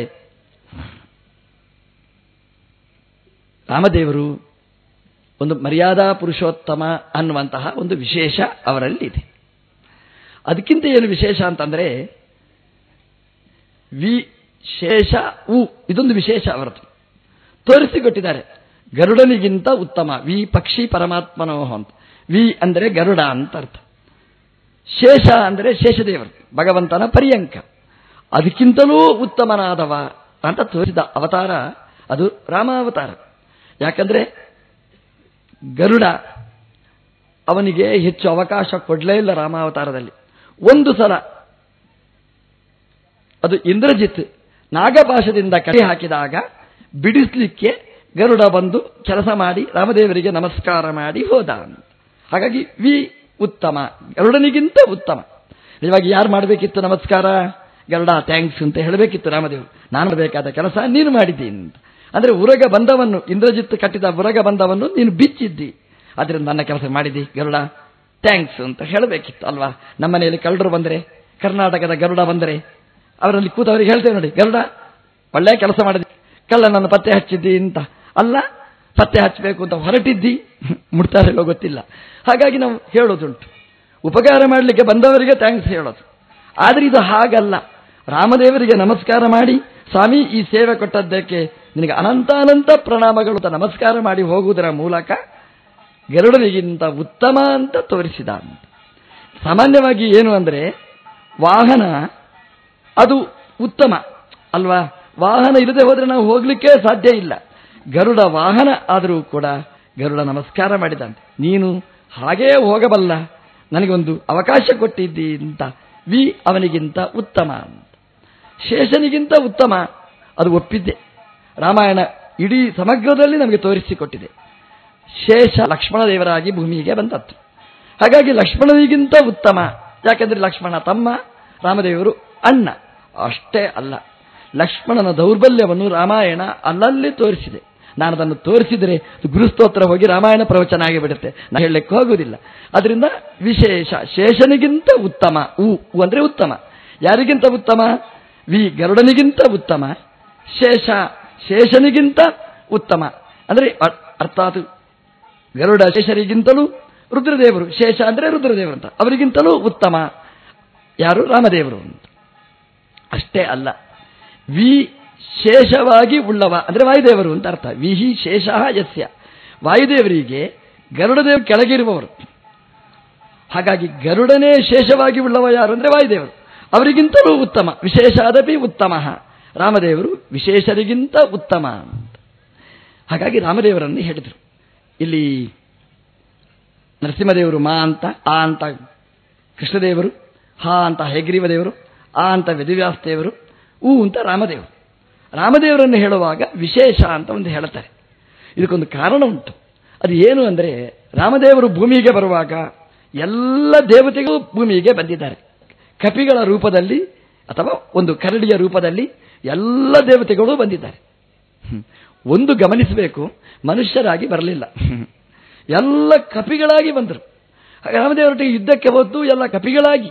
B: ರಾಮದೇವರು ಒಂದು ಮರ್ಯಾದಾ ಪುರುಷೋತ್ತಮ ಅನ್ನುವಂತಹ ಒಂದು ವಿಶೇಷ ಅವರಲ್ಲಿ ಇದೆ ಅದಕ್ಕಿಂತ ಏನು ವಿಶೇಷ ಅಂತಂದ್ರೆ ವಿಶೇಷ ಉ ಇದೊಂದು ವಿಶೇಷ ಅವರದ್ದು ತೋರಿಸಿಕೊಟ್ಟಿದ್ದಾರೆ ಗರುಡನಿಗಿಂತ ಉತ್ತಮ ವಿ ಪಕ್ಷಿ ಪರಮಾತ್ಮನೋ ಅಂತ ವಿ ಅಂದರೆ ಗರುಡ ಅಂತ ಅರ್ಥ ಶೇಷ ಅಂದರೆ ಶೇಷದೇವರು ಭಗವಂತನ ಪರ್ಯಂಕ ಅದಕ್ಕಿಂತಲೂ ಉತ್ತಮನಾದವ ಅಂತ ತೋರಿಸಿದ ಅವತಾರ ಅದು ರಾಮಾವತಾರ ಯಾಕಂದ್ರೆ ಗರುಡ ಅವನಿಗೆ ಹೆಚ್ಚು ಅವಕಾಶ ಕೊಡಲೇ ಇಲ್ಲ ರಾಮಾವತಾರದಲ್ಲಿ ಒಂದು ಸಲ ಅದು ಇಂದ್ರಜಿತ್ ನಾಗಪಾಶದಿಂದ ಕೈ ಹಾಕಿದಾಗ ಬಿಡಿಸ್ಲಿಕ್ಕೆ ಗರುಡ ಬಂದು ಕೆಲಸ ಮಾಡಿ ರಾಮದೇವರಿಗೆ ನಮಸ್ಕಾರ ಮಾಡಿ ಹೋದ ಹಾಗಾಗಿ ವಿ ಉತ್ತಮ ಗರುಡನಿಗಿಂತ ಉತ್ತಮ ನಿಜವಾಗಿ ಯಾರು ಮಾಡಬೇಕಿತ್ತು ನಮಸ್ಕಾರ ಗರುಡ ಥ್ಯಾಂಕ್ಸ್ ಅಂತ ಹೇಳಬೇಕಿತ್ತು ರಾಮದೇವರು ನಾನು ಮಾಡಬೇಕಾದ ಕೆಲಸ ನೀನು ಮಾಡಿದ್ದೀನಿ ಅಂತ ಅಂದ್ರೆ ಉರಗ ಬಂಧವನ್ನು ಇಂದ್ರಜಿತ್ ಕಟ್ಟಿದ ಉರಗ ಬಂಧವನ್ನು ನೀನು ಬಿಚ್ಚಿದ್ದಿ ಅದರಿಂದ ನನ್ನ ಕೆಲಸ ಮಾಡಿದ್ದಿ ಗರುಡ ಥ್ಯಾಂಕ್ಸ್ ಅಂತ ಹೇಳಬೇಕಿತ್ತು ಅಲ್ವಾ ನಮ್ಮನೆಯಲ್ಲಿ ಕಳ್ಳರು ಬಂದರೆ ಕರ್ನಾಟಕದ ಗರುಡ ಬಂದರೆ ಅವರಲ್ಲಿ ಕೂತವರಿಗೆ ಹೇಳ್ತೇವೆ ನೋಡಿ ಗರುಡ ಒಳ್ಳೆಯ ಕೆಲಸ ಮಾಡಿದ್ವಿ ಕಳ್ಳನನ್ನು ಪತ್ತೆ ಹಚ್ಚಿದ್ದಿ ಅಂತ ಅಲ್ಲ ಪತ್ತೆ ಹಚ್ಚಬೇಕು ಅಂತ ಹೊರಟಿದ್ದಿ ಮುಡ್ತಾರಿಲ್ಲೋ ಗೊತ್ತಿಲ್ಲ ಹಾಗಾಗಿ ನಾವು ಹೇಳೋದುಂಟು ಉಪಕಾರ ಮಾಡಲಿಕ್ಕೆ ಬಂದವರಿಗೆ ಥ್ಯಾಂಕ್ಸ್ ಹೇಳೋದು ಆದರೆ ಇದು ಹಾಗಲ್ಲ ರಾಮದೇವರಿಗೆ ನಮಸ್ಕಾರ ಮಾಡಿ ಸ್ವಾಮಿ ಈ ಸೇವೆ ಕೊಟ್ಟದ್ದಕ್ಕೆ ನಿನಗೆ ಅನಂತ ಅನಂತ ಪ್ರಣಾಮಗಳು ಅಂತ ನಮಸ್ಕಾರ ಮಾಡಿ ಹೋಗುವುದರ ಮೂಲಕ ಗರುಡನಿಗಿಂತ ಉತ್ತಮ ಅಂತ ತೋರಿಸಿದ ಸಾಮಾನ್ಯವಾಗಿ ಏನು ಅಂದರೆ ವಾಹನ ಅದು ಉತ್ತಮ ಅಲ್ವಾ ವಾಹನ ಇಲ್ಲದೆ ಹೋದರೆ ನಾವು ಹೋಗ್ಲಿಕ್ಕೆ ಸಾಧ್ಯ ಇಲ್ಲ ಗರುಡ ವಾಹನ ಆದರೂ ಕೂಡ ಗರುಡ ನಮಸ್ಕಾರ ಮಾಡಿದಂತೆ ನೀನು ಹಾಗೇ ಹೋಗಬಲ್ಲ ನನಗೊಂದು ಅವಕಾಶ ಕೊಟ್ಟಿದ್ದಿ ಅಂತ ವಿ ಅವನಿಗಿಂತ ಉತ್ತಮ ಅಂತ ಶೇಷನಿಗಿಂತ ಉತ್ತಮ ಅದು ಒಪ್ಪಿದ್ದೆ ರಾಮಾಯಣ ಇಡೀ ಸಮಗ್ರದಲ್ಲಿ ನಮಗೆ ತೋರಿಸಿಕೊಟ್ಟಿದೆ ಶೇಷ ಲಕ್ಷ್ಮಣ ದೇವರಾಗಿ ಭೂಮಿಗೆ ಬಂದದ್ದು ಹಾಗಾಗಿ ಲಕ್ಷ್ಮಣನಿಗಿಂತ ಉತ್ತಮ ಯಾಕೆಂದ್ರೆ ಲಕ್ಷ್ಮಣ ತಮ್ಮ ರಾಮದೇವರು ಅಣ್ಣ ಅಷ್ಟೇ ಅಲ್ಲ ಲಕ್ಷ್ಮಣನ ದೌರ್ಬಲ್ಯವನ್ನು ರಾಮಾಯಣ ಅಲ್ಲಲ್ಲಿ ತೋರಿಸಿದೆ ನಾನು ಅದನ್ನು ತೋರಿಸಿದರೆ ಗುರುಸ್ತೋತ್ರ ಹೋಗಿ ರಾಮಾಯಣ ಪ್ರವಚನ ಆಗಿಬಿಡುತ್ತೆ ನಾನು ಹೇಳಲಿಕ್ಕೆ ಹೋಗುವುದಿಲ್ಲ ಅದರಿಂದ ವಿಶೇಷ ಶೇಷನಿಗಿಂತ ಉತ್ತಮ ಉ ಉ ಅಂದರೆ ಉತ್ತಮ ಯಾರಿಗಿಂತ ಉತ್ತಮ ವಿ ಗರುಡನಿಗಿಂತ ಉತ್ತಮ ಶೇಷ ಶೇಷನಿಗಿಂತ ಉತ್ತಮ ಅಂದರೆ ಅರ್ಥಾತ್ ಗರುಡ ಶೇಷರಿಗಿಂತಲೂ ರುದ್ರದೇವರು ಶೇಷ ಅಂದರೆ ರುದ್ರದೇವರು ಅಂತ ಅವರಿಗಿಂತಲೂ ಉತ್ತಮ ಯಾರು ರಾಮದೇವರು ಅಂತ ಅಷ್ಟೇ ಅಲ್ಲ ವಿ ಶೇಷವಾಗಿ ಉಳ್ಳವ ಅಂದರೆ ವಾಯುದೇವರು ಅಂತ ಅರ್ಥ ವಿಹಿ ಶೇಷ ಯಸ್ಯ ವಾಯುದೇವರಿಗೆ ಗರುಡದೇವ ಕೆಳಗಿರುವವರು ಹಾಗಾಗಿ ಗರುಡನೇ ಶೇಷವಾಗಿ ಉಳ್ಳವ ಯಾರು ಅಂದರೆ ವಾಯುದೇವರು ಅವರಿಗಿಂತಲೂ ಉತ್ತಮ ವಿಶೇಷಾದಪಿ ಉತ್ತಮ ರಾಮದೇವರು ವಿಶೇಷರಿಗಿಂತ ಉತ್ತಮ ಅಂತ ಹಾಗಾಗಿ ರಾಮದೇವರನ್ನು ಹೇಳಿದರು ಇಲ್ಲಿ ನರಸಿಂಹದೇವರು ಮಾ ಅಂತ ಆ ಅಂತ ಕೃಷ್ಣದೇವರು ಹಾ ಅಂತ ಹೇಗ್ರೀವ ದೇವರು ಆ ಅಂತ ವೇದವ್ಯಾಸದೇವರು ಊ ಅಂತ ರಾಮದೇವರು ರಾಮದೇವರನ್ನು ಹೇಳುವಾಗ ವಿಶೇಷ ಅಂತ ಒಂದು ಹೇಳ್ತಾರೆ ಇದಕ್ಕೊಂದು ಕಾರಣ ಉಂಟು ಅದು ಏನು ಅಂದರೆ ರಾಮದೇವರು ಭೂಮಿಗೆ ಬರುವಾಗ ಎಲ್ಲ ದೇವತೆಗಳು ಭೂಮಿಗೆ ಬಂದಿದ್ದಾರೆ ಕಪಿಗಳ ರೂಪದಲ್ಲಿ ಅಥವಾ ಒಂದು ಕರಡಿಯ ರೂಪದಲ್ಲಿ ಎಲ್ಲ ದೇವತೆಗಳು ಬಂದಿದ್ದಾರೆ ಹ್ಮ್. ಒಂದು ಗಮನಿಸಬೇಕು ಮನುಷ್ಯರಾಗಿ ಬರಲಿಲ್ಲ ಹ್ಮ್. ಎಲ್ಲ ಕಪಿಗಳಾಗಿ ಬಂದರು ಹಾಗೆ ರಾಮದೇವರೊಟ್ಟಿಗೆ ಯುದ್ಧಕ್ಕೆ ಹೋದ್ದು ಎಲ್ಲ ಕಪಿಗಳಾಗಿ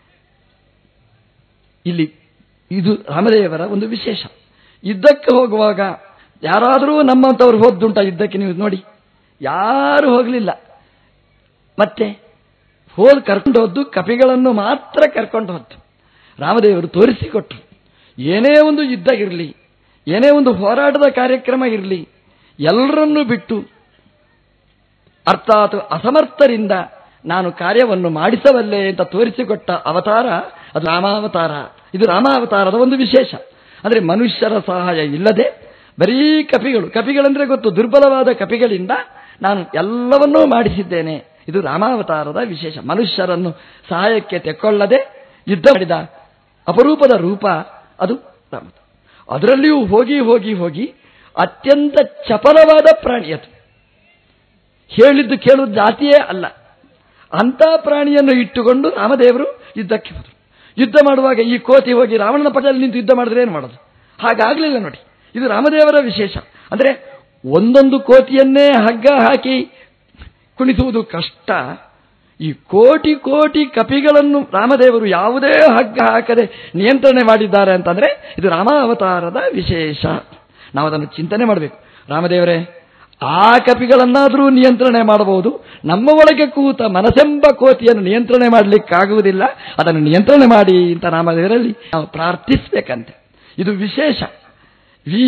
B: ಇಲ್ಲಿ ಇದು ರಾಮದೇವರ ಒಂದು ವಿಶೇಷ ಯುದ್ಧಕ್ಕೆ ಹೋಗುವಾಗ ಯಾರಾದರೂ ನಮ್ಮಂಥವ್ರು ಹೋದ್ದುಂಟ ಯುದ್ಧಕ್ಕೆ ನೀವು ನೋಡಿ ಯಾರು ಹೋಗಲಿಲ್ಲ ಮತ್ತೆ ಹೋದ್ ಕರ್ಕೊಂಡು ಹೋದ್ದು ಕಪಿಗಳನ್ನು ಮಾತ್ರ ಕರ್ಕೊಂಡು ಹೋದ್ದು ರಾಮದೇವರು ತೋರಿಸಿಕೊಟ್ರು ಏನೇ ಒಂದು ಯುದ್ಧ ಇರಲಿ ಏನೇ ಒಂದು ಹೋರಾಟದ ಕಾರ್ಯಕ್ರಮ ಇರಲಿ ಎಲ್ಲರನ್ನೂ ಬಿಟ್ಟು ಅರ್ಥಾತ್ ಅಸಮರ್ಥರಿಂದ ನಾನು ಕಾರ್ಯವನ್ನು ಮಾಡಿಸಬಲ್ಲೆ ಅಂತ ತೋರಿಸಿಕೊಟ್ಟ ಅವತಾರ ಅದು ರಾಮಾವತಾರ ಇದು ರಾಮಾವತಾರದ ಒಂದು ವಿಶೇಷ ಅಂದರೆ ಮನುಷ್ಯರ ಸಹಾಯ ಇಲ್ಲದೆ ಬರೀ ಕಪಿಗಳು ಕಪಿಗಳಂದ್ರೆ ಗೊತ್ತು ದುರ್ಬಲವಾದ ಕಪಿಗಳಿಂದ ನಾನು ಎಲ್ಲವನ್ನೂ ಮಾಡಿಸಿದ್ದೇನೆ ಇದು ರಾಮಾವತಾರದ ವಿಶೇಷ ಮನುಷ್ಯರನ್ನು ಸಹಾಯಕ್ಕೆ ತೆಕ್ಕೊಳ್ಳದೆ ಯುದ್ಧ ಮಾಡಿದ ಅಪರೂಪದ ರೂಪ ಅದು ರಾಮ ಅದರಲ್ಲಿಯೂ ಹೋಗಿ ಹೋಗಿ ಹೋಗಿ ಅತ್ಯಂತ ಚಪಲವಾದ ಪ್ರಾಣಿ ಅದು ಹೇಳಿದ್ದು ಕೇಳುವ ಜಾತಿಯೇ ಅಲ್ಲ ಅಂಥ ಪ್ರಾಣಿಯನ್ನು ಇಟ್ಟುಕೊಂಡು ರಾಮದೇವರು ಯುದ್ಧಕ್ಕೆ ಹೋದರು ಯುದ್ಧ ಮಾಡುವಾಗ ಈ ಕೋತಿ ಹೋಗಿ ರಾವಣನ ಪಟದಲ್ಲಿ ನಿಂತು ಯುದ್ಧ ಮಾಡಿದ್ರೆ ಏನು ಮಾಡೋದು ಹಾಗಾಗಲಿಲ್ಲ ನೋಡಿ ಇದು ರಾಮದೇವರ ವಿಶೇಷ ಅಂದರೆ ಒಂದೊಂದು ಕೋತಿಯನ್ನೇ ಹಗ್ಗ ಹಾಕಿ ಕುಣಿಸುವುದು ಕಷ್ಟ ಈ ಕೋಟಿ ಕೋಟಿ ಕಪಿಗಳನ್ನು ರಾಮದೇವರು ಯಾವುದೇ ಹಗ್ಗ ಹಾಕದೆ ನಿಯಂತ್ರಣೆ ಮಾಡಿದ್ದಾರೆ ಅಂತಂದ್ರೆ ಇದು ರಾಮಾವತಾರದ ವಿಶೇಷ ನಾವು ಅದನ್ನು ಚಿಂತನೆ ಮಾಡಬೇಕು ರಾಮದೇವರೇ ಆ ಕಪಿಗಳನ್ನಾದರೂ ನಿಯಂತ್ರಣೆ ಮಾಡಬಹುದು ನಮ್ಮ ಒಳಗೆ ಕೂತ ಮನಸೆಂಬ ಕೋತಿಯನ್ನು ನಿಯಂತ್ರಣೆ ಮಾಡಲಿಕ್ಕಾಗುವುದಿಲ್ಲ ಅದನ್ನು ನಿಯಂತ್ರಣೆ ಮಾಡಿ ಅಂತ ರಾಮದೇವರಲ್ಲಿ ನಾವು ಪ್ರಾರ್ಥಿಸಬೇಕಂತೆ ಇದು ವಿಶೇಷ ವಿ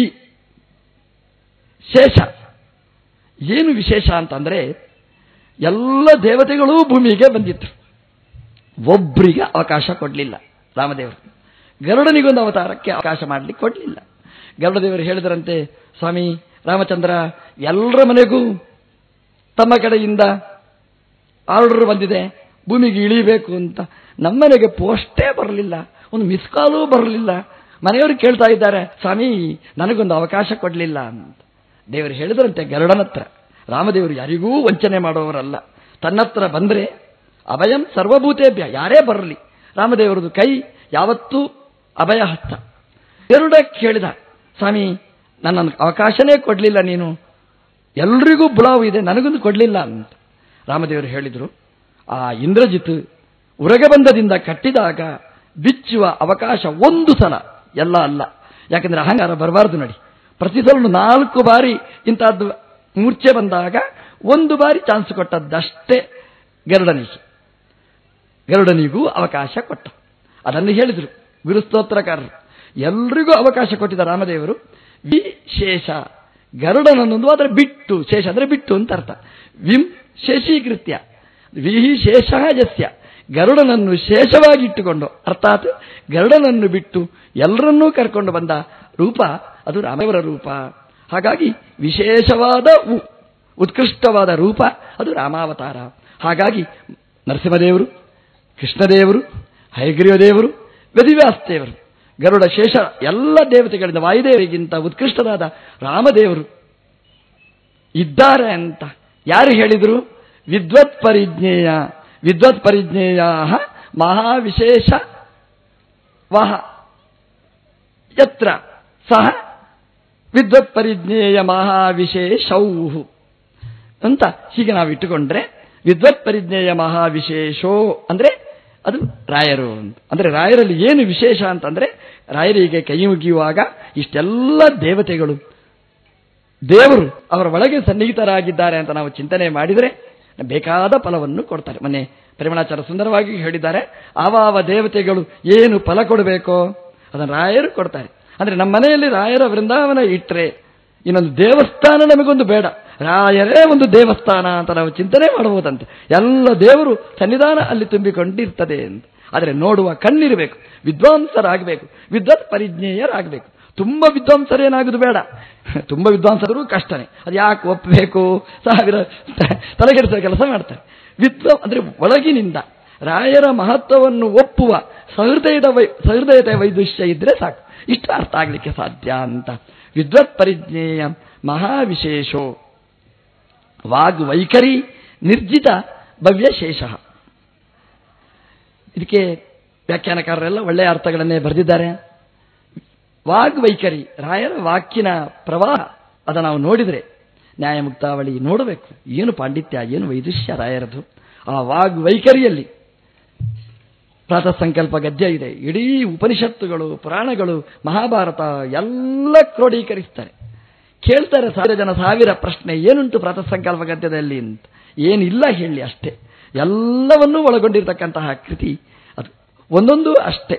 B: ಶೇಷ ಏನು ವಿಶೇಷ ಅಂತಂದ್ರೆ ಎಲ್ಲ ದೇವತೆಗಳೂ ಭೂಮಿಗೆ ಬಂದಿತ್ತು ಒಬ್ಬರಿಗೆ ಅವಕಾಶ ಕೊಡಲಿಲ್ಲ ರಾಮದೇವರು ಗರುಡನಿಗೊಂದು ಅವತಾರಕ್ಕೆ ಅವಕಾಶ ಮಾಡಲಿಕ್ಕೆ ಕೊಡಲಿಲ್ಲ ಗರುಡದೇವರು ಹೇಳಿದರಂತೆ ಸ್ವಾಮಿ ರಾಮಚಂದ್ರ ಎಲ್ಲರ ಮನೆಗೂ ತಮ್ಮ ಕಡೆಯಿಂದ ಆರ್ಡರ್ ಬಂದಿದೆ ಭೂಮಿಗೆ ಇಳಿಬೇಕು ಅಂತ ನಮ್ಮನೆಗೆ ಪೋಸ್ಟೇ ಬರಲಿಲ್ಲ ಒಂದು ಮಿಸ್ ಕಾಲೂ ಬರಲಿಲ್ಲ ಮನೆಯವರು ಕೇಳ್ತಾ ಇದ್ದಾರೆ ಸ್ವಾಮಿ ನನಗೊಂದು ಅವಕಾಶ ಕೊಡಲಿಲ್ಲ ಅಂತ ದೇವರು ಹೇಳಿದ್ರಂತೆ ಗರುಡನ ಹತ್ರ ರಾಮದೇವರು ಯಾರಿಗೂ ವಂಚನೆ ಮಾಡುವವರಲ್ಲ ತನ್ನತ್ರ ಬಂದರೆ ಅಭಯಂ ಸರ್ವಭೂತೇಭ್ಯ ಯಾರೇ ಬರಲಿ ರಾಮದೇವರದು ಕೈ ಯಾವತ್ತೂ ಅಭಯ ಹಸ್ತ ಗರುಡ ಕೇಳಿದ ಸ್ವಾಮಿ ನನ್ನ ಅವಕಾಶನೇ ಕೊಡಲಿಲ್ಲ ನೀನು ಎಲ್ರಿಗೂ ಬುಲಾವು ಇದೆ ನನಗೊಂದು ಕೊಡಲಿಲ್ಲ ಅಂತ ರಾಮದೇವರು ಹೇಳಿದರು ಆ ಇಂದ್ರಜಿತ್ ಉರಗಬಂಧದಿಂದ ಕಟ್ಟಿದಾಗ ಬಿಚ್ಚುವ ಅವಕಾಶ ಒಂದು ಸಲ ಎಲ್ಲ ಅಲ್ಲ ಯಾಕಂದ್ರೆ ಅಹಂಕಾರ ಬರಬಾರದು ನೋಡಿ ಪ್ರತಿ ಸಲ ನಾಲ್ಕು ಬಾರಿ ಇಂಥದ್ದು ಮೂರ್ಛೆ ಬಂದಾಗ ಒಂದು ಬಾರಿ ಚಾನ್ಸ್ ಕೊಟ್ಟದ್ದಷ್ಟೇ ಗರುಡನಿಗೆ ಗರುಡನಿಗೂ ಅವಕಾಶ ಕೊಟ್ಟ ಅದನ್ನು ಹೇಳಿದರು ಗುರುಸ್ತೋತ್ರಕಾರರು ಎಲ್ರಿಗೂ ಅವಕಾಶ ಕೊಟ್ಟಿದ್ದ ರಾಮದೇವರು ವಿಶೇಷ ಗರುಡನನ್ನೊಂದು ಅದರ ಬಿಟ್ಟು ಶೇಷ ಅಂದರೆ ಬಿಟ್ಟು ಅಂತ ಅರ್ಥ ವಿಂ ಶೇಷೀಕೃತ್ಯ ವಿಹಿ ಶೇಷ ಯಸ್ಯ ಗರುಡನನ್ನು ಶೇಷವಾಗಿ ಇಟ್ಟುಕೊಂಡು ಅರ್ಥಾತ್ ಗರುಡನನ್ನು ಬಿಟ್ಟು ಎಲ್ಲರನ್ನೂ ಕರ್ಕೊಂಡು ಬಂದ ರೂಪ ಅದು ರಾಮದೇವರ ರೂಪ ಹಾಗಾಗಿ ವಿಶೇಷವಾದ ಉ ಉತ್ಕೃಷ್ಟವಾದ ರೂಪ ಅದು ರಾಮಾವತಾರ ಹಾಗಾಗಿ ನರಸಿಂಹದೇವರು ಕೃಷ್ಣದೇವರು ಹೈಗ್ರೀವ ದೇವರು ವೇದಿವ್ಯಾಸ ದೇವರು ಗರುಡ ಶೇಷ ಎಲ್ಲ ದೇವತೆಗಳಿಂದ ವಾಯುದೇವರಿಗಿಂತ ಉತ್ಕೃಷ್ಟವಾದ ರಾಮದೇವರು ಇದ್ದಾರೆ ಅಂತ ಯಾರು ಹೇಳಿದರು ವಿದ್ವತ್ ಪರಿಜ್ಞೇಯ ವಿದ್ವತ್ ಪರಿಜ್ಞೇಯ ಮಹಾವಿಶೇಷ ವಹ ಯತ್ರ ಸಹ ವಿದ್ವತ್ ಪರಿಜ್ಞೇಯ ಮಹಾವಿಶೇಷೌ ಅಂತ ಹೀಗೆ ನಾವು ಇಟ್ಟುಕೊಂಡ್ರೆ ವಿದ್ವತ್ ಪರಿಜ್ಞೇಯ ಮಹಾವಿಶೇಷೋ ಅಂದ್ರೆ ಅದು ರಾಯರು ಅಂತ ಅಂದ್ರೆ ರಾಯರಲ್ಲಿ ಏನು ವಿಶೇಷ ಅಂತಂದ್ರೆ ರಾಯರಿಗೆ ಕೈ ಮುಗಿಯುವಾಗ ಇಷ್ಟೆಲ್ಲ ದೇವತೆಗಳು ದೇವರು ಅವರ ಒಳಗೆ ಸನ್ನಿಹಿತರಾಗಿದ್ದಾರೆ ಅಂತ ನಾವು ಚಿಂತನೆ ಮಾಡಿದರೆ ಬೇಕಾದ ಫಲವನ್ನು ಕೊಡ್ತಾರೆ ಮೊನ್ನೆ ಪರಿಮಳಾಚಾರ ಸುಂದರವಾಗಿ ಹೇಳಿದ್ದಾರೆ ಆವಾವ ದೇವತೆಗಳು ಏನು ಫಲ ಕೊಡಬೇಕೋ ಅದನ್ನು ರಾಯರು ಕೊಡ್ತಾರೆ ಅಂದ್ರೆ ನಮ್ಮ ಮನೆಯಲ್ಲಿ ರಾಯರ ವೃಂದಾವನ ಇಟ್ಟರೆ ಇನ್ನೊಂದು ದೇವಸ್ಥಾನ ನಮಗೊಂದು ಬೇಡ ರಾಯರೇ ಒಂದು ದೇವಸ್ಥಾನ ಅಂತ ನಾವು ಚಿಂತನೆ ಮಾಡಬಹುದಂತೆ ಎಲ್ಲ ದೇವರು ಸನ್ನಿಧಾನ ಅಲ್ಲಿ ತುಂಬಿಕೊಂಡಿರ್ತದೆ ಅಂತ ಆದರೆ ನೋಡುವ ಕಣ್ಣಿರಬೇಕು ವಿದ್ವಾಂಸರಾಗಬೇಕು ವಿದ್ವತ್ ಪರಿಜ್ಞೇಯರಾಗಬೇಕು ತುಂಬ ವಿದ್ವಾಂಸರೇನಾಗುದು ಬೇಡ ತುಂಬ ವಿದ್ವಾಂಸರು ಕಷ್ಟನೇ ಅದು ಯಾಕೆ ಒಪ್ಪಬೇಕು ಸಾವಿರ ತಲೆಗೆಡಿಸುವ ಕೆಲಸ ಮಾಡ್ತಾರೆ ವಿದ್ವ ಅಂದ್ರೆ ಒಳಗಿನಿಂದ ರಾಯರ ಮಹತ್ವವನ್ನು ಒಪ್ಪುವ ಸಹೃದಯದ ವೈ ಸಹೃದಯತೆ ವೈದುಷ್ಯ ಇದ್ರೆ ಸಾಕು ಇಷ್ಟು ಅರ್ಥ ಆಗ್ಲಿಕ್ಕೆ ಸಾಧ್ಯ ಅಂತ ವಿದ್ವತ್ ಪರಿಜ್ಞೇಯ ಮಹಾವಿಶೇಷೋ ವಾಗ್ ವೈಖರಿ ನಿರ್ಜಿತ ಭವ್ಯ ಶೇಷ ಇದಕ್ಕೆ ವ್ಯಾಖ್ಯಾನಕಾರರೆಲ್ಲ ಒಳ್ಳೆಯ ಅರ್ಥಗಳನ್ನೇ ಬರೆದಿದ್ದಾರೆ ವಾಗ್ ವೈಖರಿ ರಾಯರ ವಾಕ್ಯನ ಪ್ರವಾಹ ಅದ ನಾವು ನೋಡಿದರೆ ನ್ಯಾಯಮುಕ್ತಾವಳಿ ನೋಡಬೇಕು ಏನು ಪಾಂಡಿತ್ಯ ಏನು ವೈದುಷ್ಯ ರಾಯರದು ಆ ವಾಗ್ ವೈಖರಿಯಲ್ಲಿ ಪ್ರಾತಃ ಸಂಕಲ್ಪ ಗದ್ಯ ಇದೆ ಇಡೀ ಉಪನಿಷತ್ತುಗಳು ಪುರಾಣಗಳು ಮಹಾಭಾರತ ಎಲ್ಲ ಕ್ರೋಢೀಕರಿಸ್ತಾರೆ ಕೇಳ್ತಾರೆ ಸಾವಿರ ಜನ ಸಾವಿರ ಪ್ರಶ್ನೆ ಏನುಂಟು ಪ್ರಾತಃ ಸಂಕಲ್ಪ ಗದ್ಯದಲ್ಲಿ ಅಂತ ಏನಿಲ್ಲ ಹೇಳಿ ಅಷ್ಟೇ ಎಲ್ಲವನ್ನೂ ಒಳಗೊಂಡಿರ್ತಕ್ಕಂತಹ ಕೃತಿ ಅದು ಒಂದೊಂದು ಅಷ್ಟೇ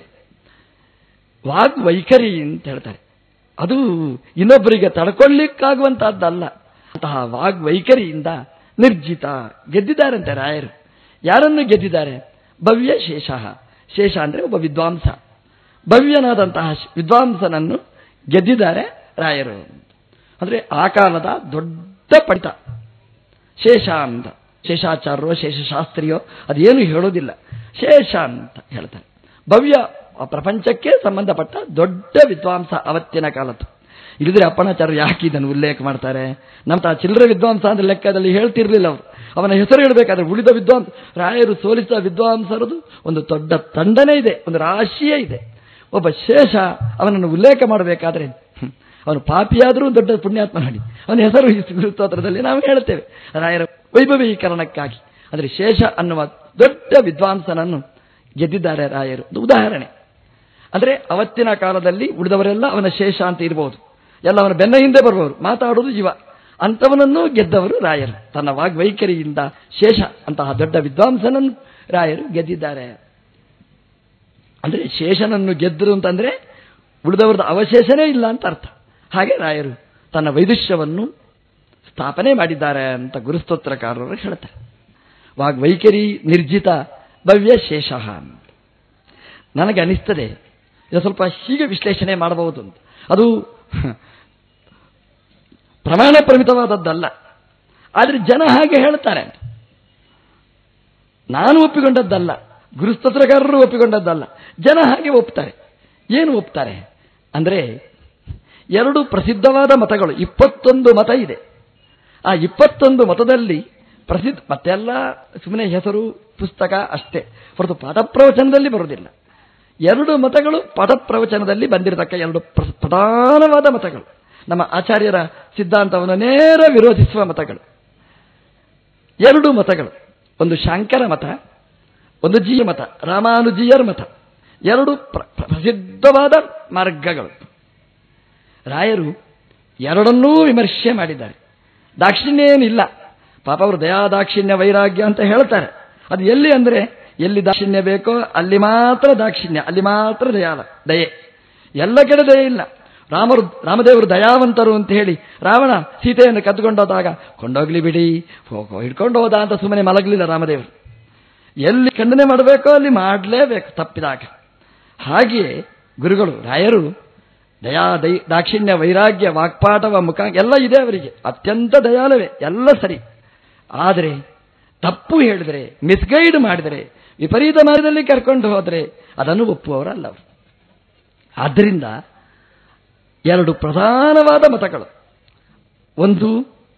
B: ವಾಗ್ ವೈಖರಿ ಅಂತ ಹೇಳ್ತಾರೆ ಅದು ಇನ್ನೊಬ್ಬರಿಗೆ ತಡ್ಕೊಳ್ಳಿಕ್ಕಾಗುವಂತಹದ್ದಲ್ಲ ಅಂತಹ ವಾಗ್ ವೈಖರಿಯಿಂದ ನಿರ್ಜಿತ ಗೆದ್ದಿದ್ದಾರಂತೆ ರಾಯರು ಯಾರನ್ನು ಗೆದ್ದಿದ್ದಾರೆ ಭವ್ಯ ಶೇಷ ಶೇಷ ಅಂದರೆ ಒಬ್ಬ ವಿದ್ವಾಂಸ ಭವ್ಯನಾದಂತಹ ವಿದ್ವಾಂಸನನ್ನು ಗೆದ್ದಿದ್ದಾರೆ ರಾಯರು ಅಂದರೆ ಆ ಕಾಲದ ದೊಡ್ಡ ಪಂಡಿತ ಶೇಷ ಅಂತ ಶೇಷಾಚಾರ್ಯೋ ಶೇಷಶಾಸ್ತ್ರಿಯೋ ಅದೇನು ಹೇಳೋದಿಲ್ಲ ಶೇಷ ಅಂತ ಹೇಳ್ತಾರೆ ಭವ್ಯ ಆ ಪ್ರಪಂಚಕ್ಕೆ ಸಂಬಂಧಪಟ್ಟ ದೊಡ್ಡ ವಿದ್ವಾಂಸ ಅವತ್ತಿನ ಕಾಲದ್ದು ಇಲ್ಲದ್ರೆ ಅಪ್ಪಣಾಚಾರ್ಯ ಯಾಕೆ ಇದನ್ನು ಉಲ್ಲೇಖ ಮಾಡ್ತಾರೆ ನಮ್ಮ ತಾ ಚಿಲ್ಲರೆ ವಿದ್ವಾಂಸ ಅಂದ್ರೆ ಲೆಕ್ಕದಲ್ಲಿ ಹೇಳ್ತಿರ್ಲಿಲ್ಲ ಅವರು ಅವನ ಹೆಸರು ಹೇಳಬೇಕಾದ್ರೆ ಉಳಿದ ವಿದ್ವಾಂಸ ರಾಯರು ಸೋಲಿಸಿದ ವಿದ್ವಾಂಸರದು ಒಂದು ದೊಡ್ಡ ತಂಡನೇ ಇದೆ ಒಂದು ರಾಶಿಯೇ ಇದೆ ಒಬ್ಬ ಶೇಷ ಅವನನ್ನು ಉಲ್ಲೇಖ ಮಾಡಬೇಕಾದ್ರೆ ಹ್ಮ್, ಅವನು ಪಾಪಿಯಾದರೂ ದೊಡ್ಡ ಪುಣ್ಯಾತ್ಮ ನೋಡಿ ಅವನ ಹೆಸರು ಈ ಸ್ತೋತ್ರದಲ್ಲಿ ನಾವು ಹೇಳ್ತೇವೆ ರಾಯರ ವೈಭವೀಕರಣಕ್ಕಾಗಿ ಅಂದರೆ ಶೇಷ ಅನ್ನುವ ದೊಡ್ಡ ವಿದ್ವಾಂಸನನ್ನು ಗೆದ್ದಿದ್ದಾರೆ ರಾಯರು ಒಂದು ಉದಾಹರಣೆ ಅಂದರೆ ಅವತ್ತಿನ ಕಾಲದಲ್ಲಿ ಉಳಿದವರೆಲ್ಲ ಅವನ ಶೇಷ ಅಂತ ಇರಬಹುದು ಎಲ್ಲ ಅವನ ಬೆನ್ನ ಹಿಂದೆ ಬರುವವರು ಮಾತಾಡುವುದು ಜೀವ ಅಂಥವನನ್ನು ಗೆದ್ದವರು ರಾಯರು ತನ್ನ ವಾಗ್ವೈಖರಿಯಿಂದ ಶೇಷ ಅಂತಹ ದೊಡ್ಡ ವಿದ್ವಾಂಸನನ್ನು ರಾಯರು ಗೆದ್ದಿದ್ದಾರೆ ಅಂದರೆ ಶೇಷನನ್ನು ಗೆದ್ದರು ಅಂತಂದ್ರೆ ಉಳಿದವರದ ಅವಶೇಷನೇ ಇಲ್ಲ ಅಂತ ಅರ್ಥ ಹಾಗೆ ರಾಯರು ತನ್ನ ವೈದುಷ್ಯವನ್ನು ಸ್ಥಾಪನೆ ಮಾಡಿದ್ದಾರೆ ಅಂತ ಗುರುಸ್ತೋತ್ರಕಾರರು ಹೇಳ್ತಾರೆ ವಾಗ್ವೈಖರಿ ನಿರ್ಜಿತ ಭವ್ಯ ಶೇಷ ನನಗೆ ಅನಿಸ್ತದೆ ಇದು ಸ್ವಲ್ಪ ಹೀಗೆ ವಿಶ್ಲೇಷಣೆ ಮಾಡಬಹುದು ಅಂತ ಅದು ಪ್ರಮಾಣ ಪ್ರಮಿತವಾದದ್ದಲ್ಲ ಆದರೆ ಜನ ಹಾಗೆ ಹೇಳ್ತಾರೆ ನಾನು ಒಪ್ಪಿಕೊಂಡದ್ದಲ್ಲ ಗುರುಸ್ತತ್ರಕಾರರು ಒಪ್ಪಿಕೊಂಡದ್ದಲ್ಲ ಜನ ಹಾಗೆ ಒಪ್ತಾರೆ ಏನು ಒಪ್ತಾರೆ ಅಂದರೆ ಎರಡು ಪ್ರಸಿದ್ಧವಾದ ಮತಗಳು ಇಪ್ಪತ್ತೊಂದು ಮತ ಇದೆ ಆ ಇಪ್ಪತ್ತೊಂದು ಮತದಲ್ಲಿ ಪ್ರಸಿದ್ಧ ಮತ್ತೆಲ್ಲ ಸುಮ್ಮನೆ ಹೆಸರು ಪುಸ್ತಕ ಅಷ್ಟೇ ಹೊರತು ಪಾಠಪ್ರವಚನದಲ್ಲಿ ಬರುವುದಿಲ್ಲ ಎರಡು ಮತಗಳು ಪಾಠಪ್ರವಚನದಲ್ಲಿ ಬಂದಿರತಕ್ಕ ಎರಡು ಪ್ರ- ಪ್ರಧಾನವಾದ ಮತಗಳು ನಮ್ಮ ಆಚಾರ್ಯರ ಸಿದ್ಧಾಂತವನ್ನು ನೇರ ವಿರೋಧಿಸುವ ಮತಗಳು ಎರಡು ಮತಗಳು ಒಂದು ಶಾಂಕರ ಮತ ಒಂದು ಜೀಯ ಮತ ರಾಮಾನುಜೀಯರ ಮತ ಎರಡು ಪ್ರ- ಪ್ರ- ಪ್ರಸಿದ್ಧವಾದ ಮಾರ್ಗಗಳು ರಾಯರು ಎರಡನ್ನೂ ವಿಮರ್ಶೆ ಮಾಡಿದ್ದಾರೆ ದಾಕ್ಷಿಣ್ಯ ಏನಿಲ್ಲ ಪಾಪ ಅವರು ದಯಾ ದಾಕ್ಷಿಣ್ಯ ವೈರಾಗ್ಯ ಅಂತ ಹೇಳ್ತಾರೆ ಅದು ಎಲ್ಲಿ ಅಂದ್ರೆ ಎಲ್ಲಿ ದಾಕ್ಷಿಣ್ಯ ಬೇಕೋ ಅಲ್ಲಿ ಮಾತ್ರ ದಾಕ್ಷಿಣ್ಯ ಅಲ್ಲಿ ಮಾತ್ರ ದಯಾಲ ದಯೆ ಎಲ್ಲ ಕಡೆ ದಯೆ ಇಲ್ಲ ರಾಮರು ರಾಮದೇವರು ದಯಾವಂತರು ಅಂತ ಹೇಳಿ ರಾವಣ ಸೀತೆಯನ್ನು ಕದ್ದುಕೊಂಡೋದಾಗ ಕೊಂಡೋಗ್ಲಿ ಬಿಡಿ ಹೋಗೋ ಹಿಡ್ಕೊಂಡು ಹೋದ ಅಂತ ಸುಮ್ಮನೆ ಮಲಗಲಿಲ್ಲ ರಾಮದೇವರು ಎಲ್ಲಿ ಖಂಡನೆ ಮಾಡಬೇಕೋ ಅಲ್ಲಿ ಮಾಡಲೇಬೇಕು ತಪ್ಪಿದಾಗ ಹಾಗೆಯೇ ಗುರುಗಳು ರಾಯರು ದಯಾ ದೈ ದಾಕ್ಷಿಣ್ಯ ವೈರಾಗ್ಯ ವಾಕ್ಪಾಠವ ಮುಖ ಎಲ್ಲ ಇದೆ ಅವರಿಗೆ ಅತ್ಯಂತ ದಯಾಲವೇ ಎಲ್ಲ ಸರಿ ಆದರೆ ತಪ್ಪು ಹೇಳಿದರೆ ಮಿಸ್ಗೈಡ್ ಮಾಡಿದರೆ ವಿಪರೀತ ಮಾರ್ಗದಲ್ಲಿ ಕರ್ಕೊಂಡು ಹೋದರೆ ಅದನ್ನು ಒಪ್ಪುವವರಲ್ಲ ಅವರು ಆದ್ದರಿಂದ ಎರಡು ಪ್ರಧಾನವಾದ ಮತಗಳು ಒಂದು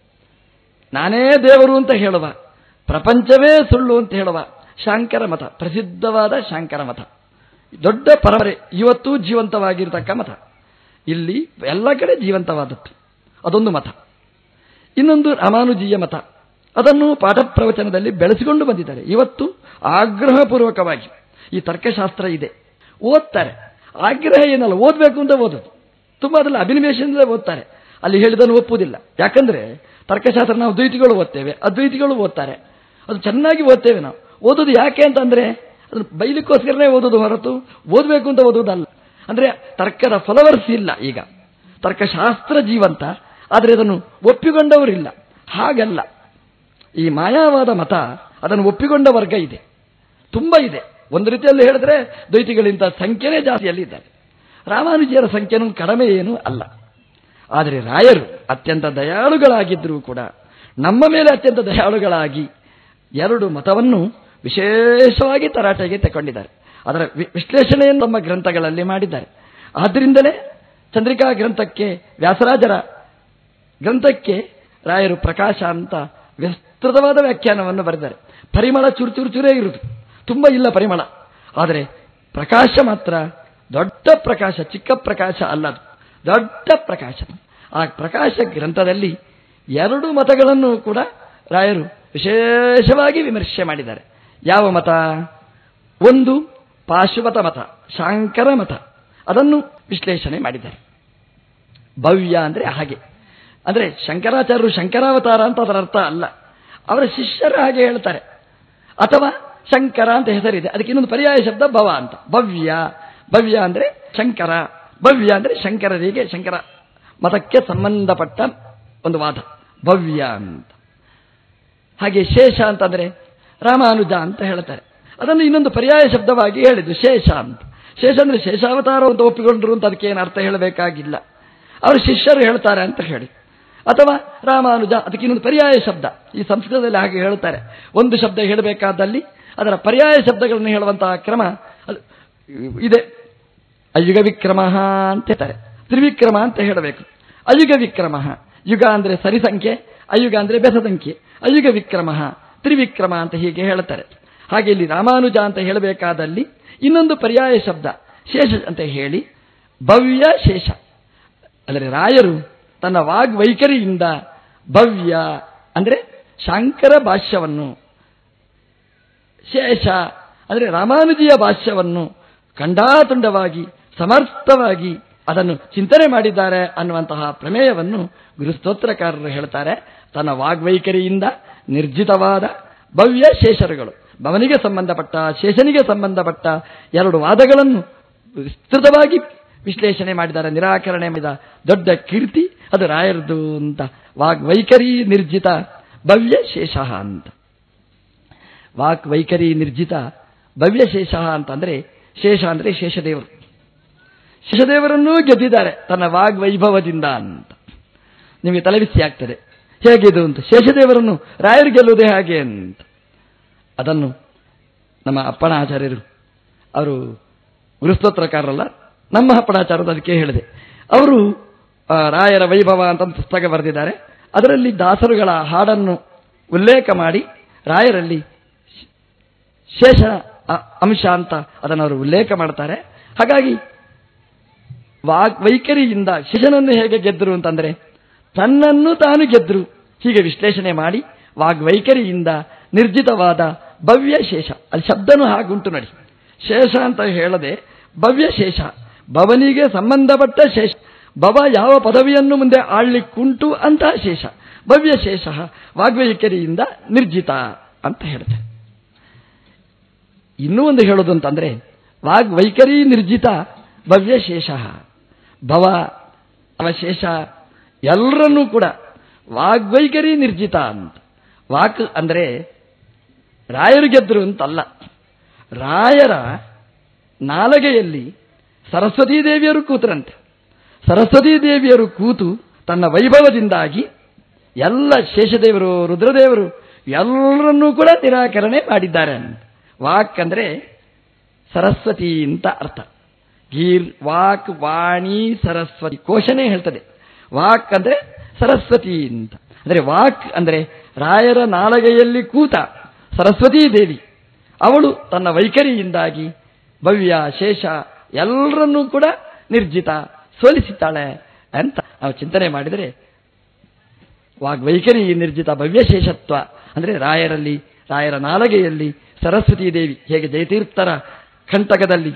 B: ನಾನೇ ದೇವರು ಅಂತ ಹೇಳುವ ಪ್ರಪಂಚವೇ ಸುಳ್ಳು ಅಂತ ಹೇಳುವ ಶಾಂಕರ ಮತ ಪ್ರಸಿದ್ಧವಾದ ಶಾಂಕರ ಮತ ದೊಡ್ಡ ಪರಂಪರೆ ಇವತ್ತೂ ಜೀವಂತವಾಗಿರತಕ್ಕ ಮತ ಇಲ್ಲಿ ಎಲ್ಲ ಕಡೆ ಜೀವಂತವಾದದ್ದು ಅದೊಂದು ಮತ ಇನ್ನೊಂದು ರಾಮಾನುಜೀಯ ಮತ ಅದನ್ನು ಪಾಠ ಪ್ರವಚನದಲ್ಲಿ ಬೆಳೆಸಿಕೊಂಡು ಬಂದಿದ್ದಾರೆ ಇವತ್ತು ಆಗ್ರಹಪೂರ್ವಕವಾಗಿ ಈ ತರ್ಕಶಾಸ್ತ್ರ ಇದೆ ಓದ್ತಾರೆ ಆಗ್ರಹ ಏನಲ್ಲ ಓದಬೇಕು ಅಂತ ಓದೋದು ತುಂಬ ಅದರಲ್ಲಿ ಅಭಿನಿವೇಶದಿಂದ ಓದ್ತಾರೆ ಅಲ್ಲಿ ಹೇಳಿದನ್ನು ಒಪ್ಪುವುದಿಲ್ಲ ಯಾಕಂದ್ರೆ ತರ್ಕಶಾಸ್ತ್ರ ನಾವು ದ್ವೈತಿಗಳು ಓದ್ತೇವೆ ಅದ್ವೈತಿಗಳು ಓದ್ತಾರೆ ಅದು ಚೆನ್ನಾಗಿ ಓದ್ತೇವೆ ನಾವು ಓದೋದು ಯಾಕೆ ಅಂತಂದ್ರೆ ಅದನ್ನು ಬೈಲಿಕ್ಕೋಸ್ಕರನೇ ಓದೋದು ಹೊರತು ಓದಬೇಕು ಅಂತ ಓದೋದಲ್ಲ ಅಂದ್ರೆ ತರ್ಕದ ಫಲವರ್ಸ್ ಇಲ್ಲ ಈಗ ತರ್ಕಶಾಸ್ತ್ರ ಜೀವಂತ ಆದರೆ ಅದನ್ನು ಒಪ್ಪಿಕೊಂಡವರಿಲ್ಲ ಹಾಗಲ್ಲ ಈ ಮಾಯಾವಾದ ಮತ ಅದನ್ನು ಒಪ್ಪಿಕೊಂಡ ವರ್ಗ ಇದೆ ತುಂಬ ಇದೆ ಒಂದು ರೀತಿಯಲ್ಲಿ ಹೇಳಿದ್ರೆ ದ್ವೈತಿಗಳಿಂದ ಸಂಖ್ಯೆನೇ ಜಾಸ್ತಿಯಲ್ಲಿ ಇದ್ದಾರೆ ರಾಮಾನುಜಿಯರ ಸಂಖ್ಯೆನೂ ಕಡಿಮೆ ಏನೂ ಅಲ್ಲ ಆದರೆ ರಾಯರು ಅತ್ಯಂತ ದಯಾಳುಗಳಾಗಿದ್ದರೂ ಕೂಡ ನಮ್ಮ ಮೇಲೆ ಅತ್ಯಂತ ದಯಾಳುಗಳಾಗಿ ಎರಡು ಮತವನ್ನು ವಿಶೇಷವಾಗಿ ತರಾಟೆಗೆ ತಗೊಂಡಿದ್ದಾರೆ ಅದರ ವಿ- ವಿಶ್ಲೇಷಣೆಯನ್ನು ತಮ್ಮ ಗ್ರಂಥಗಳಲ್ಲಿ ಮಾಡಿದ್ದಾರೆ ಆದ್ದರಿಂದಲೇ ಚಂದ್ರಿಕಾ ಗ್ರಂಥಕ್ಕೆ ವ್ಯಾಸರಾಜರ ಗ್ರಂಥಕ್ಕೆ ರಾಯರು ಪ್ರಕಾಶ ಅಂತ ವಿಸ್ತೃತವಾದ ವ್ಯಾಖ್ಯಾನವನ್ನು ಬರೆದಿದ್ದಾರೆ ಪರಿಮಳ ಚೂರು ಚೂರು ಚೂರೇ ಇರುವುದು ತುಂಬ ಇಲ್ಲ ಪರಿಮಳ ಆದರೆ ಪ್ರಕಾಶ ಮಾತ್ರ ದೊಡ್ಡ ಪ್ರಕಾಶ ಚಿಕ್ಕ ಪ್ರಕಾಶ ಅಲ್ಲ ಅದು ದೊಡ್ಡ ಪ್ರಕಾಶ ಆ ಪ್ರಕಾಶ ಗ್ರಂಥದಲ್ಲಿ ಎರಡು ಮತಗಳನ್ನು ಕೂಡ ರಾಯರು ವಿಶೇಷವಾಗಿ ವಿಮರ್ಶೆ ಮಾಡಿದ್ದಾರೆ ಯಾವ ಮತ ಒಂದು ಪಾಶುಪತ ಮತ ಶಾಂಕರ ಮತ ಅದನ್ನು ವಿಶ್ಲೇಷಣೆ ಮಾಡಿದ್ದಾರೆ ಭವ್ಯ ಅಂದರೆ ಹಾಗೆ ಅಂದರೆ ಶಂಕರಾಚಾರ್ಯರು ಶಂಕರಾವತಾರ ಅಂತ ಅದರ ಅರ್ಥ ಅಲ್ಲ ಅವರ ಶಿಷ್ಯರು ಹಾಗೆ ಹೇಳ್ತಾರೆ ಅಥವಾ ಶಂಕರ ಅಂತ ಹೆಸರಿದೆ ಅದಕ್ಕೆ ಇನ್ನೊಂದು ಪರ್ಯಾಯ ಶಬ್ದ ಭವ ಅಂತ ಭವ್ಯ ಭವ್ಯ ಅಂದರೆ ಶಂಕರ ಭವ್ಯ ಅಂದರೆ ಶಂಕರರಿಗೆ ಶಂಕರ ಮತಕ್ಕೆ ಸಂಬಂಧಪಟ್ಟ ಒಂದು ವಾದ ಭವ್ಯ ಅಂತ ಹಾಗೆ ಶೇಷ ಅಂತಂದ್ರೆ ರಾಮಾನುಜ ಅಂತ ಹೇಳ್ತಾರೆ ಅದನ್ನು ಇನ್ನೊಂದು ಪರ್ಯಾಯ ಶಬ್ದವಾಗಿ ಹೇಳಿದ್ದು ಶೇಷ ಅಂತ ಶೇಷ ಅಂದ್ರೆ ಶೇಷಾವತಾರ ಅಂತ ಒಪ್ಪಿಕೊಂಡ್ರು ಅಂತ ಅದಕ್ಕೆ ಏನು ಅರ್ಥ ಹೇಳಬೇಕಾಗಿಲ್ಲ ಅವರು ಶಿಷ್ಯರು ಹೇಳ್ತಾರೆ ಅಂತ ಹೇಳಿ ಅಥವಾ ರಾಮಾನುಜ ಅದಕ್ಕೆ ಇನ್ನೊಂದು ಪರ್ಯಾಯ ಶಬ್ದ ಈ ಸಂಸ್ಕೃತದಲ್ಲಿ ಹಾಗೆ ಹೇಳ್ತಾರೆ ಒಂದು ಶಬ್ದ ಹೇಳಬೇಕಾದಲ್ಲಿ ಅದರ ಪರ್ಯಾಯ ಶಬ್ದಗಳನ್ನು ಹೇಳುವಂತಹ ಕ್ರಮ ಅದು ಇದೆ ಅಯುಗ ವಿಕ್ರಮ ಅಂತ ಹೇಳ್ತಾರೆ ತ್ರಿವಿಕ್ರಮ ಅಂತ ಹೇಳಬೇಕು ಅಯುಗ ವಿಕ್ರಮ ಯುಗ ಅಂದ್ರೆ ಸರಿ ಸಂಖ್ಯೆ ಅಯುಗ ಅಂದ್ರೆ ಬೆಸ ಸಂಖ್ಯೆ ಅಯುಗ ವಿಕ್ರಮ ತ್ರಿವಿಕ್ರಮ ಅಂತ ಹೀಗೆ ಹೇಳ್ತಾರೆ ಹಾಗೆ ಇಲ್ಲಿ ರಾಮಾನುಜ ಅಂತ ಹೇಳಬೇಕಾದಲ್ಲಿ ಇನ್ನೊಂದು ಪರ್ಯಾಯ ಶಬ್ದ ಶೇಷ ಅಂತ ಹೇಳಿ ಭವ್ಯ ಶೇಷ ಅಂದರೆ ರಾಯರು ತನ್ನ ವಾಗ್ವೈಖರಿಯಿಂದ ಭವ್ಯ ಅಂದರೆ ಶಾಂಕರ ಭಾಷ್ಯವನ್ನು ಶೇಷ ಅಂದರೆ ರಾಮಾನುಜಿಯ ಭಾಷ್ಯವನ್ನು ಖಂಡಾತುಂಡವಾಗಿ ಸಮರ್ಥವಾಗಿ ಅದನ್ನು ಚಿಂತನೆ ಮಾಡಿದ್ದಾರೆ ಅನ್ನುವಂತಹ ಪ್ರಮೇಯವನ್ನು ಗುರುಸ್ತೋತ್ರಕಾರರು ಹೇಳ್ತಾರೆ ತನ್ನ ವಾಗ್ವೈಖರಿಯಿಂದ ನಿರ್ಜಿತವಾದ ಭವ್ಯ ಶೇಷರುಗಳು ಭವನಿಗೆ ಸಂಬಂಧಪಟ್ಟ ಶೇಷನಿಗೆ ಸಂಬಂಧಪಟ್ಟ ಎರಡು ವಾದಗಳನ್ನು ವಿಸ್ತೃತವಾಗಿ ವಿಶ್ಲೇಷಣೆ ಮಾಡಿದ್ದಾರೆ ನಿರಾಕರಣೆ ಮಾಡಿದ ದೊಡ್ಡ ಕೀರ್ತಿ ಅದು ರಾಯರದು ಅಂತ ವಾಗ್ವೈಖರಿ ನಿರ್ಜಿತ ಭವ್ಯ ಶೇಷ ಅಂತ ವಾಕ್ ವೈಖರಿ ನಿರ್ಜಿತ ಭವ್ಯ ಶೇಷ ಅಂತಂದ್ರೆ ಶೇಷ ಅಂದ್ರೆ ಶೇಷದೇವರು ಶೇಷದೇವರನ್ನೂ ಗೆದ್ದಿದ್ದಾರೆ ತನ್ನ ವಾಗ್ವೈಭವದಿಂದ ಅಂತ ನಿಮಗೆ ತಲೆಬಿಸಿ ಆಗ್ತದೆ ಹೇಗಿದು ಅಂತ ಶೇಷದೇವರನ್ನು ರಾಯರು ಗೆಲ್ಲುವುದೇ ಹಾಗೆ ಅಂತ ಅದನ್ನು ನಮ್ಮ ಅಪ್ಪಣಾಚಾರ್ಯರು ಅವರು ಗುರುಸ್ತೋತ್ರಕಾರರಲ್ಲ ನಮ್ಮ ಅಪ್ಪಣಾಚಾರ್ಯರು ಅದಕ್ಕೆ ಹೇಳಿದೆ ಅವರು ಆ, ರಾಯರ ವೈಭವ ಅಂತ ಒಂದು ಪುಸ್ತಕ ಬರೆದಿದ್ದಾರೆ ಅದರಲ್ಲಿ ದಾಸರುಗಳ ಹಾಡನ್ನು ಉಲ್ಲೇಖ ಮಾಡಿ ರಾಯರಲ್ಲಿ ಶೇಷ ಅ- ಅಂಶ ಅಂತ ಅದನ್ನು ಅವರು ಉಲ್ಲೇಖ ಮಾಡ್ತಾರೆ ಹಾಗಾಗಿ ವಾಗ್ ವೈಖರಿಯಿಂದ ಶಿಶನನ್ನು ಹೇಗೆ ಗೆದ್ದರು ಅಂತಂದ್ರೆ ತನ್ನನ್ನು ತಾನು ಗೆದ್ರು ಹೀಗೆ ವಿಶ್ಲೇಷಣೆ ಮಾಡಿ ವಾಗ್ವೈಖರಿಯಿಂದ ನಿರ್ಜಿತವಾದ ಭವ್ಯ ಶೇಷ ಅಲ್ಲಿ ಶಬ್ದನೂ ಹಾಗುಂಟು ನೋಡಿ ಶೇಷ ಅಂತ ಹೇಳದೆ ಭವ್ಯ ಶೇಷ ಭವನಿಗೆ ಸಂಬಂಧಪಟ್ಟ ಶೇಷ ಭವ ಯಾವ ಪದವಿಯನ್ನು ಮುಂದೆ ಆಳ್ಲಿಕ್ಕುಂಟು ಅಂತಹ ಶೇಷ ಭವ್ಯ ಶೇಷ ವಾಗ್ವೈಖರಿಯಿಂದ ನಿರ್ಜಿತ ಅಂತ ಹೇಳ್ತಾರೆ ಇನ್ನೂ ಒಂದು ಹೇಳೋದು ಅಂತಂದ್ರೆ ವಾಗ್ವೈಖರಿ ನಿರ್ಜಿತ ಭವ್ಯ ಶೇಷ ಭವ ಅವಶೇಷ ಎಲ್ಲರನ್ನೂ ಕೂಡ ವಾಗ್ವೈಖರಿ ನಿರ್ಜಿತ ಅಂತ ವಾಕ್ ಅಂದರೆ ರಾಯರು ಗೆದ್ರು ಅಂತಲ್ಲ ರಾಯರ ನಾಲಗೆಯಲ್ಲಿ ಸರಸ್ವತೀ ದೇವಿಯರು ಕೂತರಂತೆ ಸರಸ್ವತೀ ದೇವಿಯರು ಕೂತು ತನ್ನ ವೈಭವದಿಂದಾಗಿ ಎಲ್ಲ ಶೇಷದೇವರು ರುದ್ರದೇವರು ಎಲ್ಲರನ್ನೂ ಕೂಡ ನಿರಾಕರಣೆ ಮಾಡಿದ್ದಾರೆ ಅಂತ ವಾಕ್ ಅಂದರೆ ಸರಸ್ವತಿ ಅಂತ ಅರ್ಥ ಗೀರ್ ವಾಕ್ ವಾಣಿ ಸರಸ್ವತಿ ಕೋಶನೇ ಹೇಳ್ತದೆ ವಾಕ್ ಅಂದ್ರೆ ಸರಸ್ವತಿ ಅಂತ ಅಂದರೆ ವಾಕ್ ಅಂದರೆ ರಾಯರ ನಾಲಗೆಯಲ್ಲಿ ಕೂತ ಸರಸ್ವತೀ ದೇವಿ ಅವಳು ತನ್ನ ವೈಖರಿಯಿಂದಾಗಿ ಭವ್ಯ ಶೇಷ ಎಲ್ಲರನ್ನೂ ಕೂಡ ನಿರ್ಜಿತ ಸೋಲಿಸಿದ್ದಾಳೆ ಅಂತ ನಾವು ಚಿಂತನೆ ಮಾಡಿದರೆ ವಾಗ್ವೈಖರಿ ನಿರ್ಜಿತ ಭವ್ಯಶೇಷತ್ವ ಅಂದರೆ ರಾಯರಲ್ಲಿ ರಾಯರ ನಾಲಗೆಯಲ್ಲಿ ಸರಸ್ವತೀ ದೇವಿ ಹೇಗೆ ಜಯತೀರ್ಥರ ಕಂಟಕದಲ್ಲಿ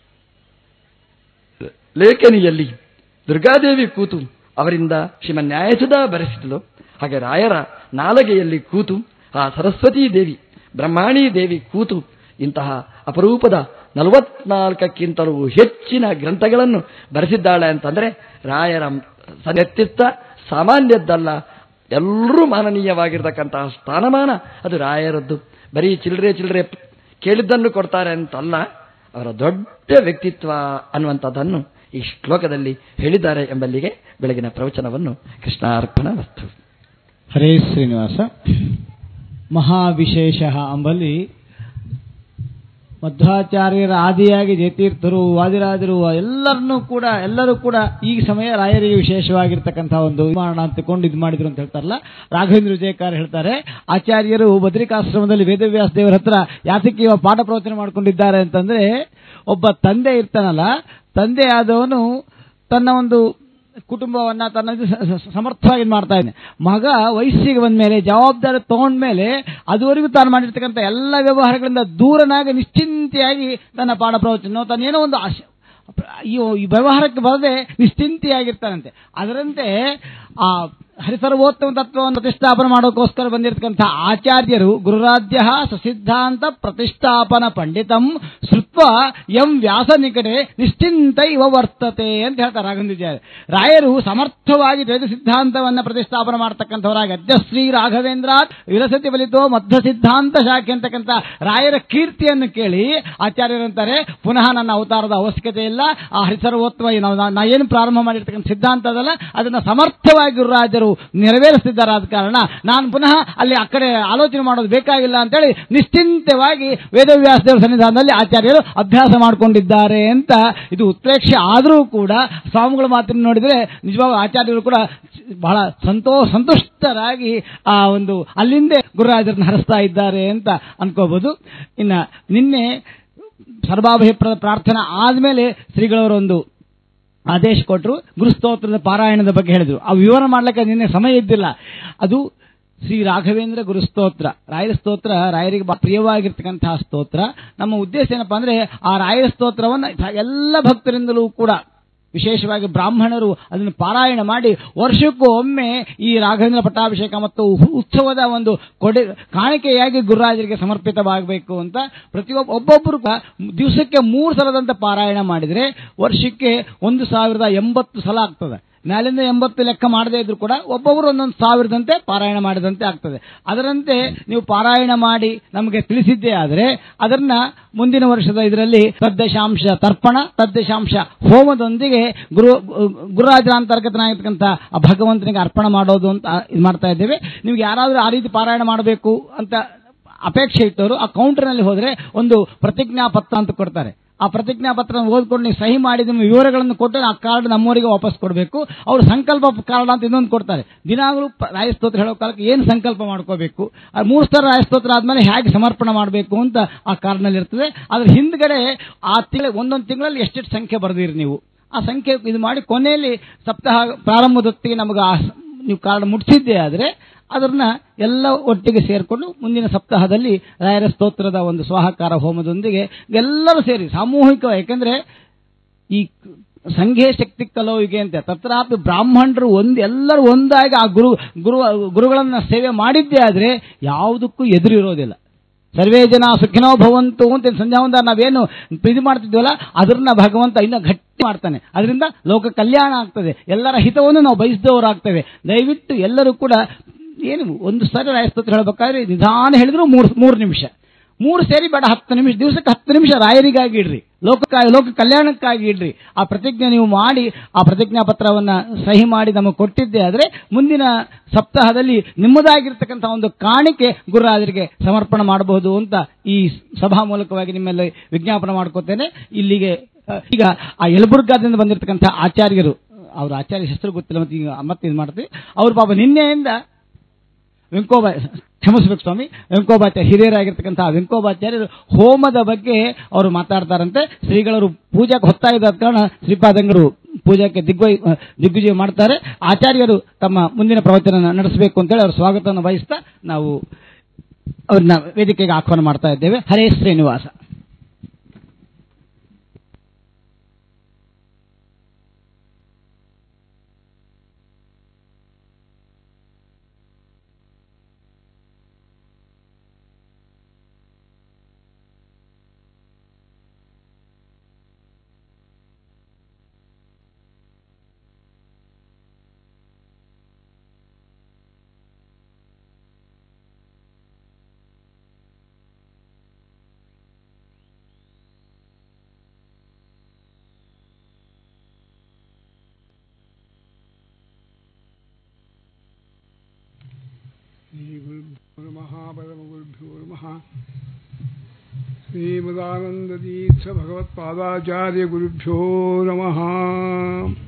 B: ಲೇಖನಿಯಲ್ಲಿ ದುರ್ಗಾದೇವಿ ಕೂತು ಅವರಿಂದ ಶ್ರೀಮನ್ ನ್ಯಾಯಸುಧಾ ಬರೆಸಿದಳು ಹಾಗೆ ರಾಯರ ನಾಲಗೆಯಲ್ಲಿ ಕೂತು ಆ ಸರಸ್ವತೀ ದೇವಿ ಬ್ರಹ್ಮಾಣಿ ದೇವಿ ಕೂತು ಇಂತಹ ಅಪರೂಪದ ನಲವತ್ನಾಲ್ಕಕ್ಕಿಂತಲೂ ಹೆಚ್ಚಿನ ಗ್ರಂಥಗಳನ್ನು ಬರೆಸಿದ್ದಾಳೆ ಅಂತಂದ್ರೆ ರಾಯರ ವ್ಯಕ್ತಿತ್ವ ಸಾಮಾನ್ಯದ್ದಲ್ಲ ಎಲ್ಲರೂ ಮಾನನೀಯವಾಗಿರ್ತಕ್ಕಂತಹ ಸ್ಥಾನಮಾನ ಅದು ರಾಯರದ್ದು ಬರೀ ಚಿಲ್ಲರೆ ಚಿಲ್ಲರೆ ಕೇಳಿದ್ದನ್ನು ಕೊಡ್ತಾರೆ ಅಂತಲ್ಲ ಅವರ ದೊಡ್ಡ ವ್ಯಕ್ತಿತ್ವ ಅನ್ನುವಂಥದ್ದನ್ನು ಈ ಶ್ಲೋಕದಲ್ಲಿ ಹೇಳಿದ್ದಾರೆ ಎಂಬಲ್ಲಿಗೆ ಬೆಳಗಿನ ಪ್ರವಚನವನ್ನು ಕೃಷ್ಣಾರ್ಪಣ ವಸ್ತು
A: ಹರೇ ಶ್ರೀನಿವಾಸ ಮಹಾವಿಶೇಷ ಅಂಬಲ್ಲಿ ಮಧ್ವಾಚಾರ್ಯರ ಆದಿಯಾಗಿ ಜಯತೀರ್ಥರು ವಾದಿರಾಜರು ಎಲ್ಲರನ್ನೂ ಕೂಡ ಎಲ್ಲರೂ ಕೂಡ ಈ ಸಮಯ ರಾಯರಿಗೆ ವಿಶೇಷವಾಗಿರ್ತಕ್ಕಂಥ ಒಂದು ಮಾಡೋಣ ಅಂತಕೊಂಡು ಇದು ಮಾಡಿದ್ರು ಅಂತ ಹೇಳ್ತಾರಲ್ಲ ರಾಘವೇಂದ್ರ ವಿಜಯಕಾರ ಹೇಳ್ತಾರೆ ಆಚಾರ್ಯರು ಬದ್ರಿಕಾಶ್ರಮದಲ್ಲಿ ವೇದವ್ಯಾಸ ದೇವರ ಹತ್ರ ಯಾತಕ್ಕೆ ಇವ ಪಾಠ ಪ್ರವಚನ ಮಾಡ್ಕೊಂಡಿದ್ದಾರೆ ಅಂತಂದ್ರೆ ಒಬ್ಬ ತಂದೆ ಇರ್ತಾನಲ್ಲ ತಂದೆ ಆದವನು ತನ್ನ ಒಂದು ಕುಟುಂಬವನ್ನ ತನ್ನ ಇದು ಸ- ಸ- ಸಮರ್ಥವಾಗಿ ಇದ್ ಮಾಡ್ತಾ ಇದ್ದಾನೆ ಮಗ ವಯಸ್ಸಿಗೆ ಬಂದ ಮೇಲೆ ಜವಾಬ್ದಾರಿ ತಗೊಂಡ್ಮೇಲೆ ಅದುವರೆಗೂ ತಾನು ಮಾಡಿರ್ತಕ್ಕಂಥ ಎಲ್ಲ ವ್ಯವಹಾರಗಳಿಂದ ದೂರನಾಗಿ ನಿಶ್ಚಿಂತೆಯಾಗಿ ತನ್ನ ಪಾಠ ಪ್ರವಚನ ತನ್ನೇನೋ ಒಂದು ಆಶೆ ಈ ಈ ವ್ಯವಹಾರಕ್ಕೆ ಬರದೆ ನಿಶ್ಚಿಂತೆಯಾಗಿರ್ತಾನಂತೆ ಅದರಂತೆ ಆ ಹರಿಸರ್ವೋತ್ತಮ ತತ್ವವನ್ನು ಪ್ರತಿಷ್ಠಾಪನೆ ಮಾಡೋಕ್ಕೋಸ್ಕರ ಬಂದಿರತಕ್ಕಂಥ ಆಚಾರ್ಯರು ಗುರುರಾಧ್ಯ ಸಸಿದ್ಧಾಂತ ಪ್ರತಿಷ್ಠಾಪನ ಪಂಡಿತಂ ಶ್ರುತ್ವ ಎಂ ವ್ಯಾಸ ನಿಕಟೆ ನಿಶ್ಚಿಂತ ಇವ ವರ್ತತೆ ಅಂತ ಹೇಳ್ತಾರೆ ರಾಘವೇಂದ್ರಾಚಾರ್ಯ ರಾಯರು ಸಮರ್ಥವಾಗಿ ದ್ವೈತ ಸಿದ್ಧಾಂತವನ್ನ ಪ್ರತಿಷ್ಠಾಪನೆ ಮಾಡತಕ್ಕಂಥವರಾಗಿ ಅದ್ಯ ಶ್ರೀ ರಾಘವೇಂದ್ರಾತ್ ವಿರಸತಿ ಫಲಿತೋ ಮಧ್ಯ ಸಿದ್ಧಾಂತ ಶಾಖೆ ಅಂತಕ್ಕಂಥ ರಾಯರ ಕೀರ್ತಿಯನ್ನು ಕೇಳಿ ಆಚಾರ್ಯರಂತಾರೆ ಪುನಃ ನನ್ನ ಅವತಾರದ ಅವಶ್ಯಕತೆ ಇಲ್ಲ ಆ ಹರಿಸರ್ವೋತ್ತಮ ಈ ನಾವು- ನಾ ಏನು ಪ್ರಾರಂಭ ಮಾಡಿರ್ತಕ್ಕಂಥ ಸಿದ್ಧಾಂತ ಅದಲ್ಲ ಅದನ್ನ ಸಮರ್ಥವಾಗಿ ಗುರುರಾಜರು ನೆರವೇರಿಸ್ತಿದ್ದಾರೆ ಆದ ಕಾರಣ ನಾನು ಪುನಃ ಅಲ್ಲಿ ಆ ಕಡೆ ಆಲೋಚನೆ ಮಾಡೋದು ಬೇಕಾಗಿಲ್ಲ ಅಂತೇಳಿ ನಿಶ್ಚಿಂತವಾಗಿ ವೇದವ್ಯಾಸ ದೇವರ ಸನ್ನಿಧಾನದಲ್ಲಿ ಆಚಾರ್ಯರು ಅಭ್ಯಾಸ ಮಾಡಿಕೊಂಡಿದ್ದಾರೆ ಅಂತ ಇದು ಉತ್ಪ್ರೇಕ್ಷೆ ಆದರೂ ಕೂಡ ಸ್ವಾಮಿಗಳ ಮಾತನ್ನು ನೋಡಿದರೆ ನಿಜವಾಗ ಆಚಾರ್ಯರು ಕೂಡ ಬಹಳ ಸಂತೋ ಸಂತುಷ್ಟರಾಗಿ ಆ ಒಂದು ಅಲ್ಲಿಂದೇ ಗುರುರಾಜರನ್ನ ಹರಿಸ್ತಾ ಇದ್ದಾರೆ ಅಂತ ಅನ್ಕೋಬಹುದು ಇನ್ನ ನಿನ್ನೆ ಸರ್ವಾಭಯ ಪ್ರ- ಪ್ರಾರ್ಥನಾ ಆದ್ಮೇಲೆ ಶ್ರೀಗಳವರೊಂದು ಆದೇಶ ಕೊಟ್ಟರು ಗುರುಸ್ತೋತ್ರದ ಪಾರಾಯಣದ ಬಗ್ಗೆ ಹೇಳಿದ್ರು ಆ ವಿವರ ಮಾಡ್ಲಿಕ್ಕೆ ನಿನ್ನೆ ಸಮಯ ಇದ್ದಿಲ್ಲ ಅದು ಶ್ರೀ ರಾಘವೇಂದ್ರ ಗುರುಸ್ತೋತ್ರ ರಾಯರ ಸ್ತೋತ್ರ ರಾಯರಿಗೆ ಬಹಳ ಪ್ರಿಯವಾಗಿರ್ತಕ್ಕಂತಹ ಸ್ತೋತ್ರ ನಮ್ಮ ಉದ್ದೇಶ ಏನಪ್ಪಾ ಅಂದ್ರೆ ಆ ರಾಯರ ಸ್ತೋತ್ರವನ್ನ ಎಲ್ಲ ಭಕ್ತರಿಂದಲೂ ಕೂಡ ವಿಶೇಷವಾಗಿ ಬ್ರಾಹ್ಮಣರು ಅದನ್ನು ಪಾರಾಯಣ ಮಾಡಿ ವರ್ಷಕ್ಕೂ ಒಮ್ಮೆ ಈ ರಾಘವೇಂದ್ರ ಪಟ್ಟಾಭಿಷೇಕ ಮತ್ತು ಉತ್ಸವದ ಒಂದು ಕೊಡೆ ಕಾಣಿಕೆಯಾಗಿ ಗುರುರಾಜರಿಗೆ ಸಮರ್ಪಿತವಾಗಬೇಕು ಅಂತ ಪ್ರತಿಯೊಬ್ಬ ಒಬ್ಬೊಬ್ಬರು ಕೂಡ ದಿವಸಕ್ಕೆ ಮೂರು ಸಲದಂತ ಪಾರಾಯಣ ಮಾಡಿದರೆ ವರ್ಷಕ್ಕೆ ಒಂದು ಸಾವಿರದ ಎಂಬತ್ತು ಸಲ ಆಗ್ತದೆ ಮ್ಯಾಲಿಂದ ಎಂಬತ್ತು ಲೆಕ್ಕ ಮಾಡದೇ ಇದ್ರು ಕೂಡ ಒಬ್ಬೊಬ್ಬರು ಒಂದೊಂದು ಸಾವಿರದಂತೆ ಪಾರಾಯಣ ಮಾಡಿದಂತೆ ಆಗ್ತದೆ ಅದರಂತೆ ನೀವು ಪಾರಾಯಣ ಮಾಡಿ ನಮಗೆ ತಿಳಿಸಿದ್ದೇ ಆದರೆ ಅದನ್ನ ಮುಂದಿನ ವರ್ಷದ ಇದರಲ್ಲಿ ತದ್ದಶಾಂಶ ತರ್ಪಣ ತದ್ದಶಾಂಶ ಹೋಮದೊಂದಿಗೆ ಗುರು ಗುರುರಾಜರ ಅಂತರ್ಗತನಾಗಿರ್ತಕ್ಕಂಥ ಆ ಭಗವಂತನಿಗೆ ಅರ್ಪಣೆ ಮಾಡೋದು ಅಂತ ಇದು ಮಾಡ್ತಾ ಇದ್ದೇವೆ ನಿಮ್ಗೆ ಯಾರಾದರೂ ಆ ರೀತಿ ಪಾರಾಯಣ ಮಾಡಬೇಕು ಅಂತ ಅಪೇಕ್ಷೆ ಇಟ್ಟವರು ಆ ಕೌಂಟರ್ನಲ್ಲಿ ಹೋದ್ರೆ ಒಂದು ಪ್ರತಿಜ್ಞಾ ಪತ್ರ ಅಂತ ಕೊಡ್ತಾರೆ ಆ ಪ್ರತಿಜ್ಞಾ ಪತ್ರ ಓದ್ಕೊಂಡು ನೀವು ಸಹಿ ಮಾಡಿ ನಿಮ್ಮ ವಿವರಗಳನ್ನು ಕೊಟ್ಟು ಆ ಕಾರ್ಡ್ ನಮ್ಮವರಿಗೆ ವಾಪಸ್ ಕೊಡಬೇಕು ಅವರು ಸಂಕಲ್ಪ ಕಾರ್ಡ್ ಅಂತ ಇನ್ನೊಂದು ಕೊಡ್ತಾರೆ ದಿನಾಗಲೂ ಪ- ರಾಯಸ್ತೋತ್ರ ಹೇಳೋ ಕಾಲಕ್ಕೆ ಏನು ಸಂಕಲ್ಪ ಮಾಡ್ಕೋಬೇಕು ಆ ಮೂರು ಸ್ತರ ರಾಯಸ್ತೋತ್ರ ಆದ್ಮೇಲೆ ಹೇಗೆ ಸಮರ್ಪಣೆ ಮಾಡಬೇಕು ಅಂತ ಆ ಕಾರ್ಡ್ನಲ್ಲಿ ಇರ್ತದೆ ಅದ್ರ ಹಿಂದ್ಗಡೆ ಆ ತಿಂಗಳ ಒಂದೊಂದು ತಿಂಗಳಲ್ಲಿ ಎಷ್ಟೆಷ್ಟು ಸಂಖ್ಯೆ ಬರೆದಿರಿ ನೀವು ಆ ಸಂಖ್ಯೆ ಇದು ಮಾಡಿ ಕೊನೆಯಲ್ಲಿ ಸಪ್ತಾಹ ಪ್ರಾರಂಭದೊತ್ತಿಗೆ ನಮಗೆ ಆ ಸ- ನೀವು ಕಾರ್ಡ್ ಮುಟ್ಟಿಸಿದ್ದೇ ಆದರೆ ಅದನ್ನ ಎಲ್ಲ ಒಟ್ಟಿಗೆ ಸೇರಿಕೊಂಡು ಮುಂದಿನ ಸಪ್ತಾಹದಲ್ಲಿ ರಾಯರ ಸ್ತೋತ್ರದ ಒಂದು ಸ್ವಾಹಕಾರ ಹೋಮದೊಂದಿಗೆ ಎಲ್ಲರೂ ಸೇರಿ ಸಾಮೂಹಿಕ ಯಾಕೆಂದ್ರೆ ಈ ಸಂಘೇ ಶಕ್ತಿ ಕಲೋವಿಗೆ ಅಂತ ತತ್ರಾಪಿ ಬ್ರಾಹ್ಮಣರು ಒಂದು ಎಲ್ಲರೂ ಒಂದಾಗಿ ಆ ಗುರು ಗುರು ಗುರುಗಳನ್ನ ಸೇವೆ ಮಾಡಿದ್ದೇ ಆದ್ರೆ ಯಾವುದಕ್ಕೂ ಎದುರಿರೋದಿಲ್ಲ ಸರ್ವೇ ಜನ ಸುಖಿನೋ ಭವಂತು ಅಂತ ಸಂಧ್ಯಾ ಒಂದ ನಾವೇನು ಇದು ಮಾಡ್ತಿದ್ವಲ್ಲ ಅದನ್ನ ಭಗವಂತ ಇನ್ನ ಗಟ್ಟಿ ಮಾಡ್ತಾನೆ ಅದರಿಂದ ಲೋಕ ಕಲ್ಯಾಣ ಆಗ್ತದೆ ಎಲ್ಲರ ಹಿತವನ್ನು ನಾವು ಬಯಸಿದವರಾಗ್ತೇವೆ ದಯವಿಟ್ಟು ಎಲ್ಲರೂ ಕೂಡ ಏನು ಒಂದು ಸಾರಿ ರಾಯಸ್ತೋತ್ರ ಹೇಳಬೇಕಾದ್ರೆ ನಿಧಾನ ಹೇಳಿದ್ರು ಮೂರು ಮೂರು ನಿಮಿಷ ಮೂರು ಸೇರಿ ಬೇಡ ಹತ್ತು ನಿಮಿಷ ದಿವಸಕ್ಕೆ ಹತ್ತು ನಿಮಿಷ ರಾಯರಿಗಾಗಿ ಇಡ್ರಿ ಲೋಕಕ್ಕಾಗಿ ಲೋಕ ಕಲ್ಯಾಣಕ್ಕಾಗಿ ಇಡ್ರಿ ಆ ಪ್ರತಿಜ್ಞೆ ನೀವು ಮಾಡಿ ಆ ಪ್ರತಿಜ್ಞಾ ಪತ್ರವನ್ನ ಸಹಿ ಮಾಡಿ ನಮಗೆ ಕೊಟ್ಟಿದ್ದೆ ಆದರೆ ಮುಂದಿನ ಸಪ್ತಾಹದಲ್ಲಿ ನಿಮ್ಮದಾಗಿರ್ತಕ್ಕಂಥ ಒಂದು ಕಾಣಿಕೆ ಗುರುರಾಜರಿಗೆ ಸಮರ್ಪಣೆ ಮಾಡಬಹುದು ಅಂತ ಈ ಸಭಾ ಮೂಲಕವಾಗಿ ನಿಮ್ಮಲ್ಲಿ ವಿಜ್ಞಾಪನೆ ಮಾಡ್ಕೋತೇನೆ ಇಲ್ಲಿಗೆ ಅಹ್, ಈಗ ಆ ಯಲಬುರ್ಗಾದಿಂದ ಬಂದಿರತಕ್ಕಂಥ ಆಚಾರ್ಯರು ಅವ್ರ ಆಚಾರ್ಯ ಹೆಸರು ಗೊತ್ತಿಲ್ಲ ಮತ್ತೆ ಈಗ ಮತ್ತೆ ಇದು ಮಾಡ್ತೀವಿ ಅವ್ರು ಪಾಪ ನಿನ್ನೆಯಿಂದ ವೆಂಕೋಬ ಕ್ಷಮಿಸ್ಬೇಕು ಸ್ವಾಮಿ ವೆಂಕೋಬಾಚಾರ್ಯ ಹಿರಿಯರಾಗಿರ್ತಕ್ಕಂಥ ವೆಂಕೋಬಾಚಾರ್ಯರು ಹೋಮದ ಬಗ್ಗೆ ಅವರು ಮಾತಾಡ್ತಾರಂತೆ ಶ್ರೀಗಳವರು ಪೂಜಾಕ್ಕೆ ಹೊತ್ತಾಗಿದ್ದ ಕಾರಣ ಶ್ರೀಪಾದಂಗರು ಪೂಜಾಕ್ಕೆ ದಿಗ್ವೈ ದಿಗ್ವಿಜಯ ಮಾಡ್ತಾರೆ ಆಚಾರ್ಯರು ತಮ್ಮ ಮುಂದಿನ ಪ್ರವಚನ ನಡೆಸಬೇಕು ಅಂತೇಳಿ ಅವ್ರ ಸ್ವಾಗತವನ್ನು ವಹಿಸ್ತಾ ನಾವು ಅವ್ರನ್ನ ವೇದಿಕೆಗೆ ಆಹ್ವಾನ ಮಾಡ್ತಾ ಇದ್ದೇವೆ ಹರೇ ಶ್ರೀನಿವಾಸ
C: श्रीगुरुभ्यो नमः परमगुरुभ्यो नमः श्रीमदानन्दतीर्थ भगवत्पादाचार्यगुरुभ्यो नमः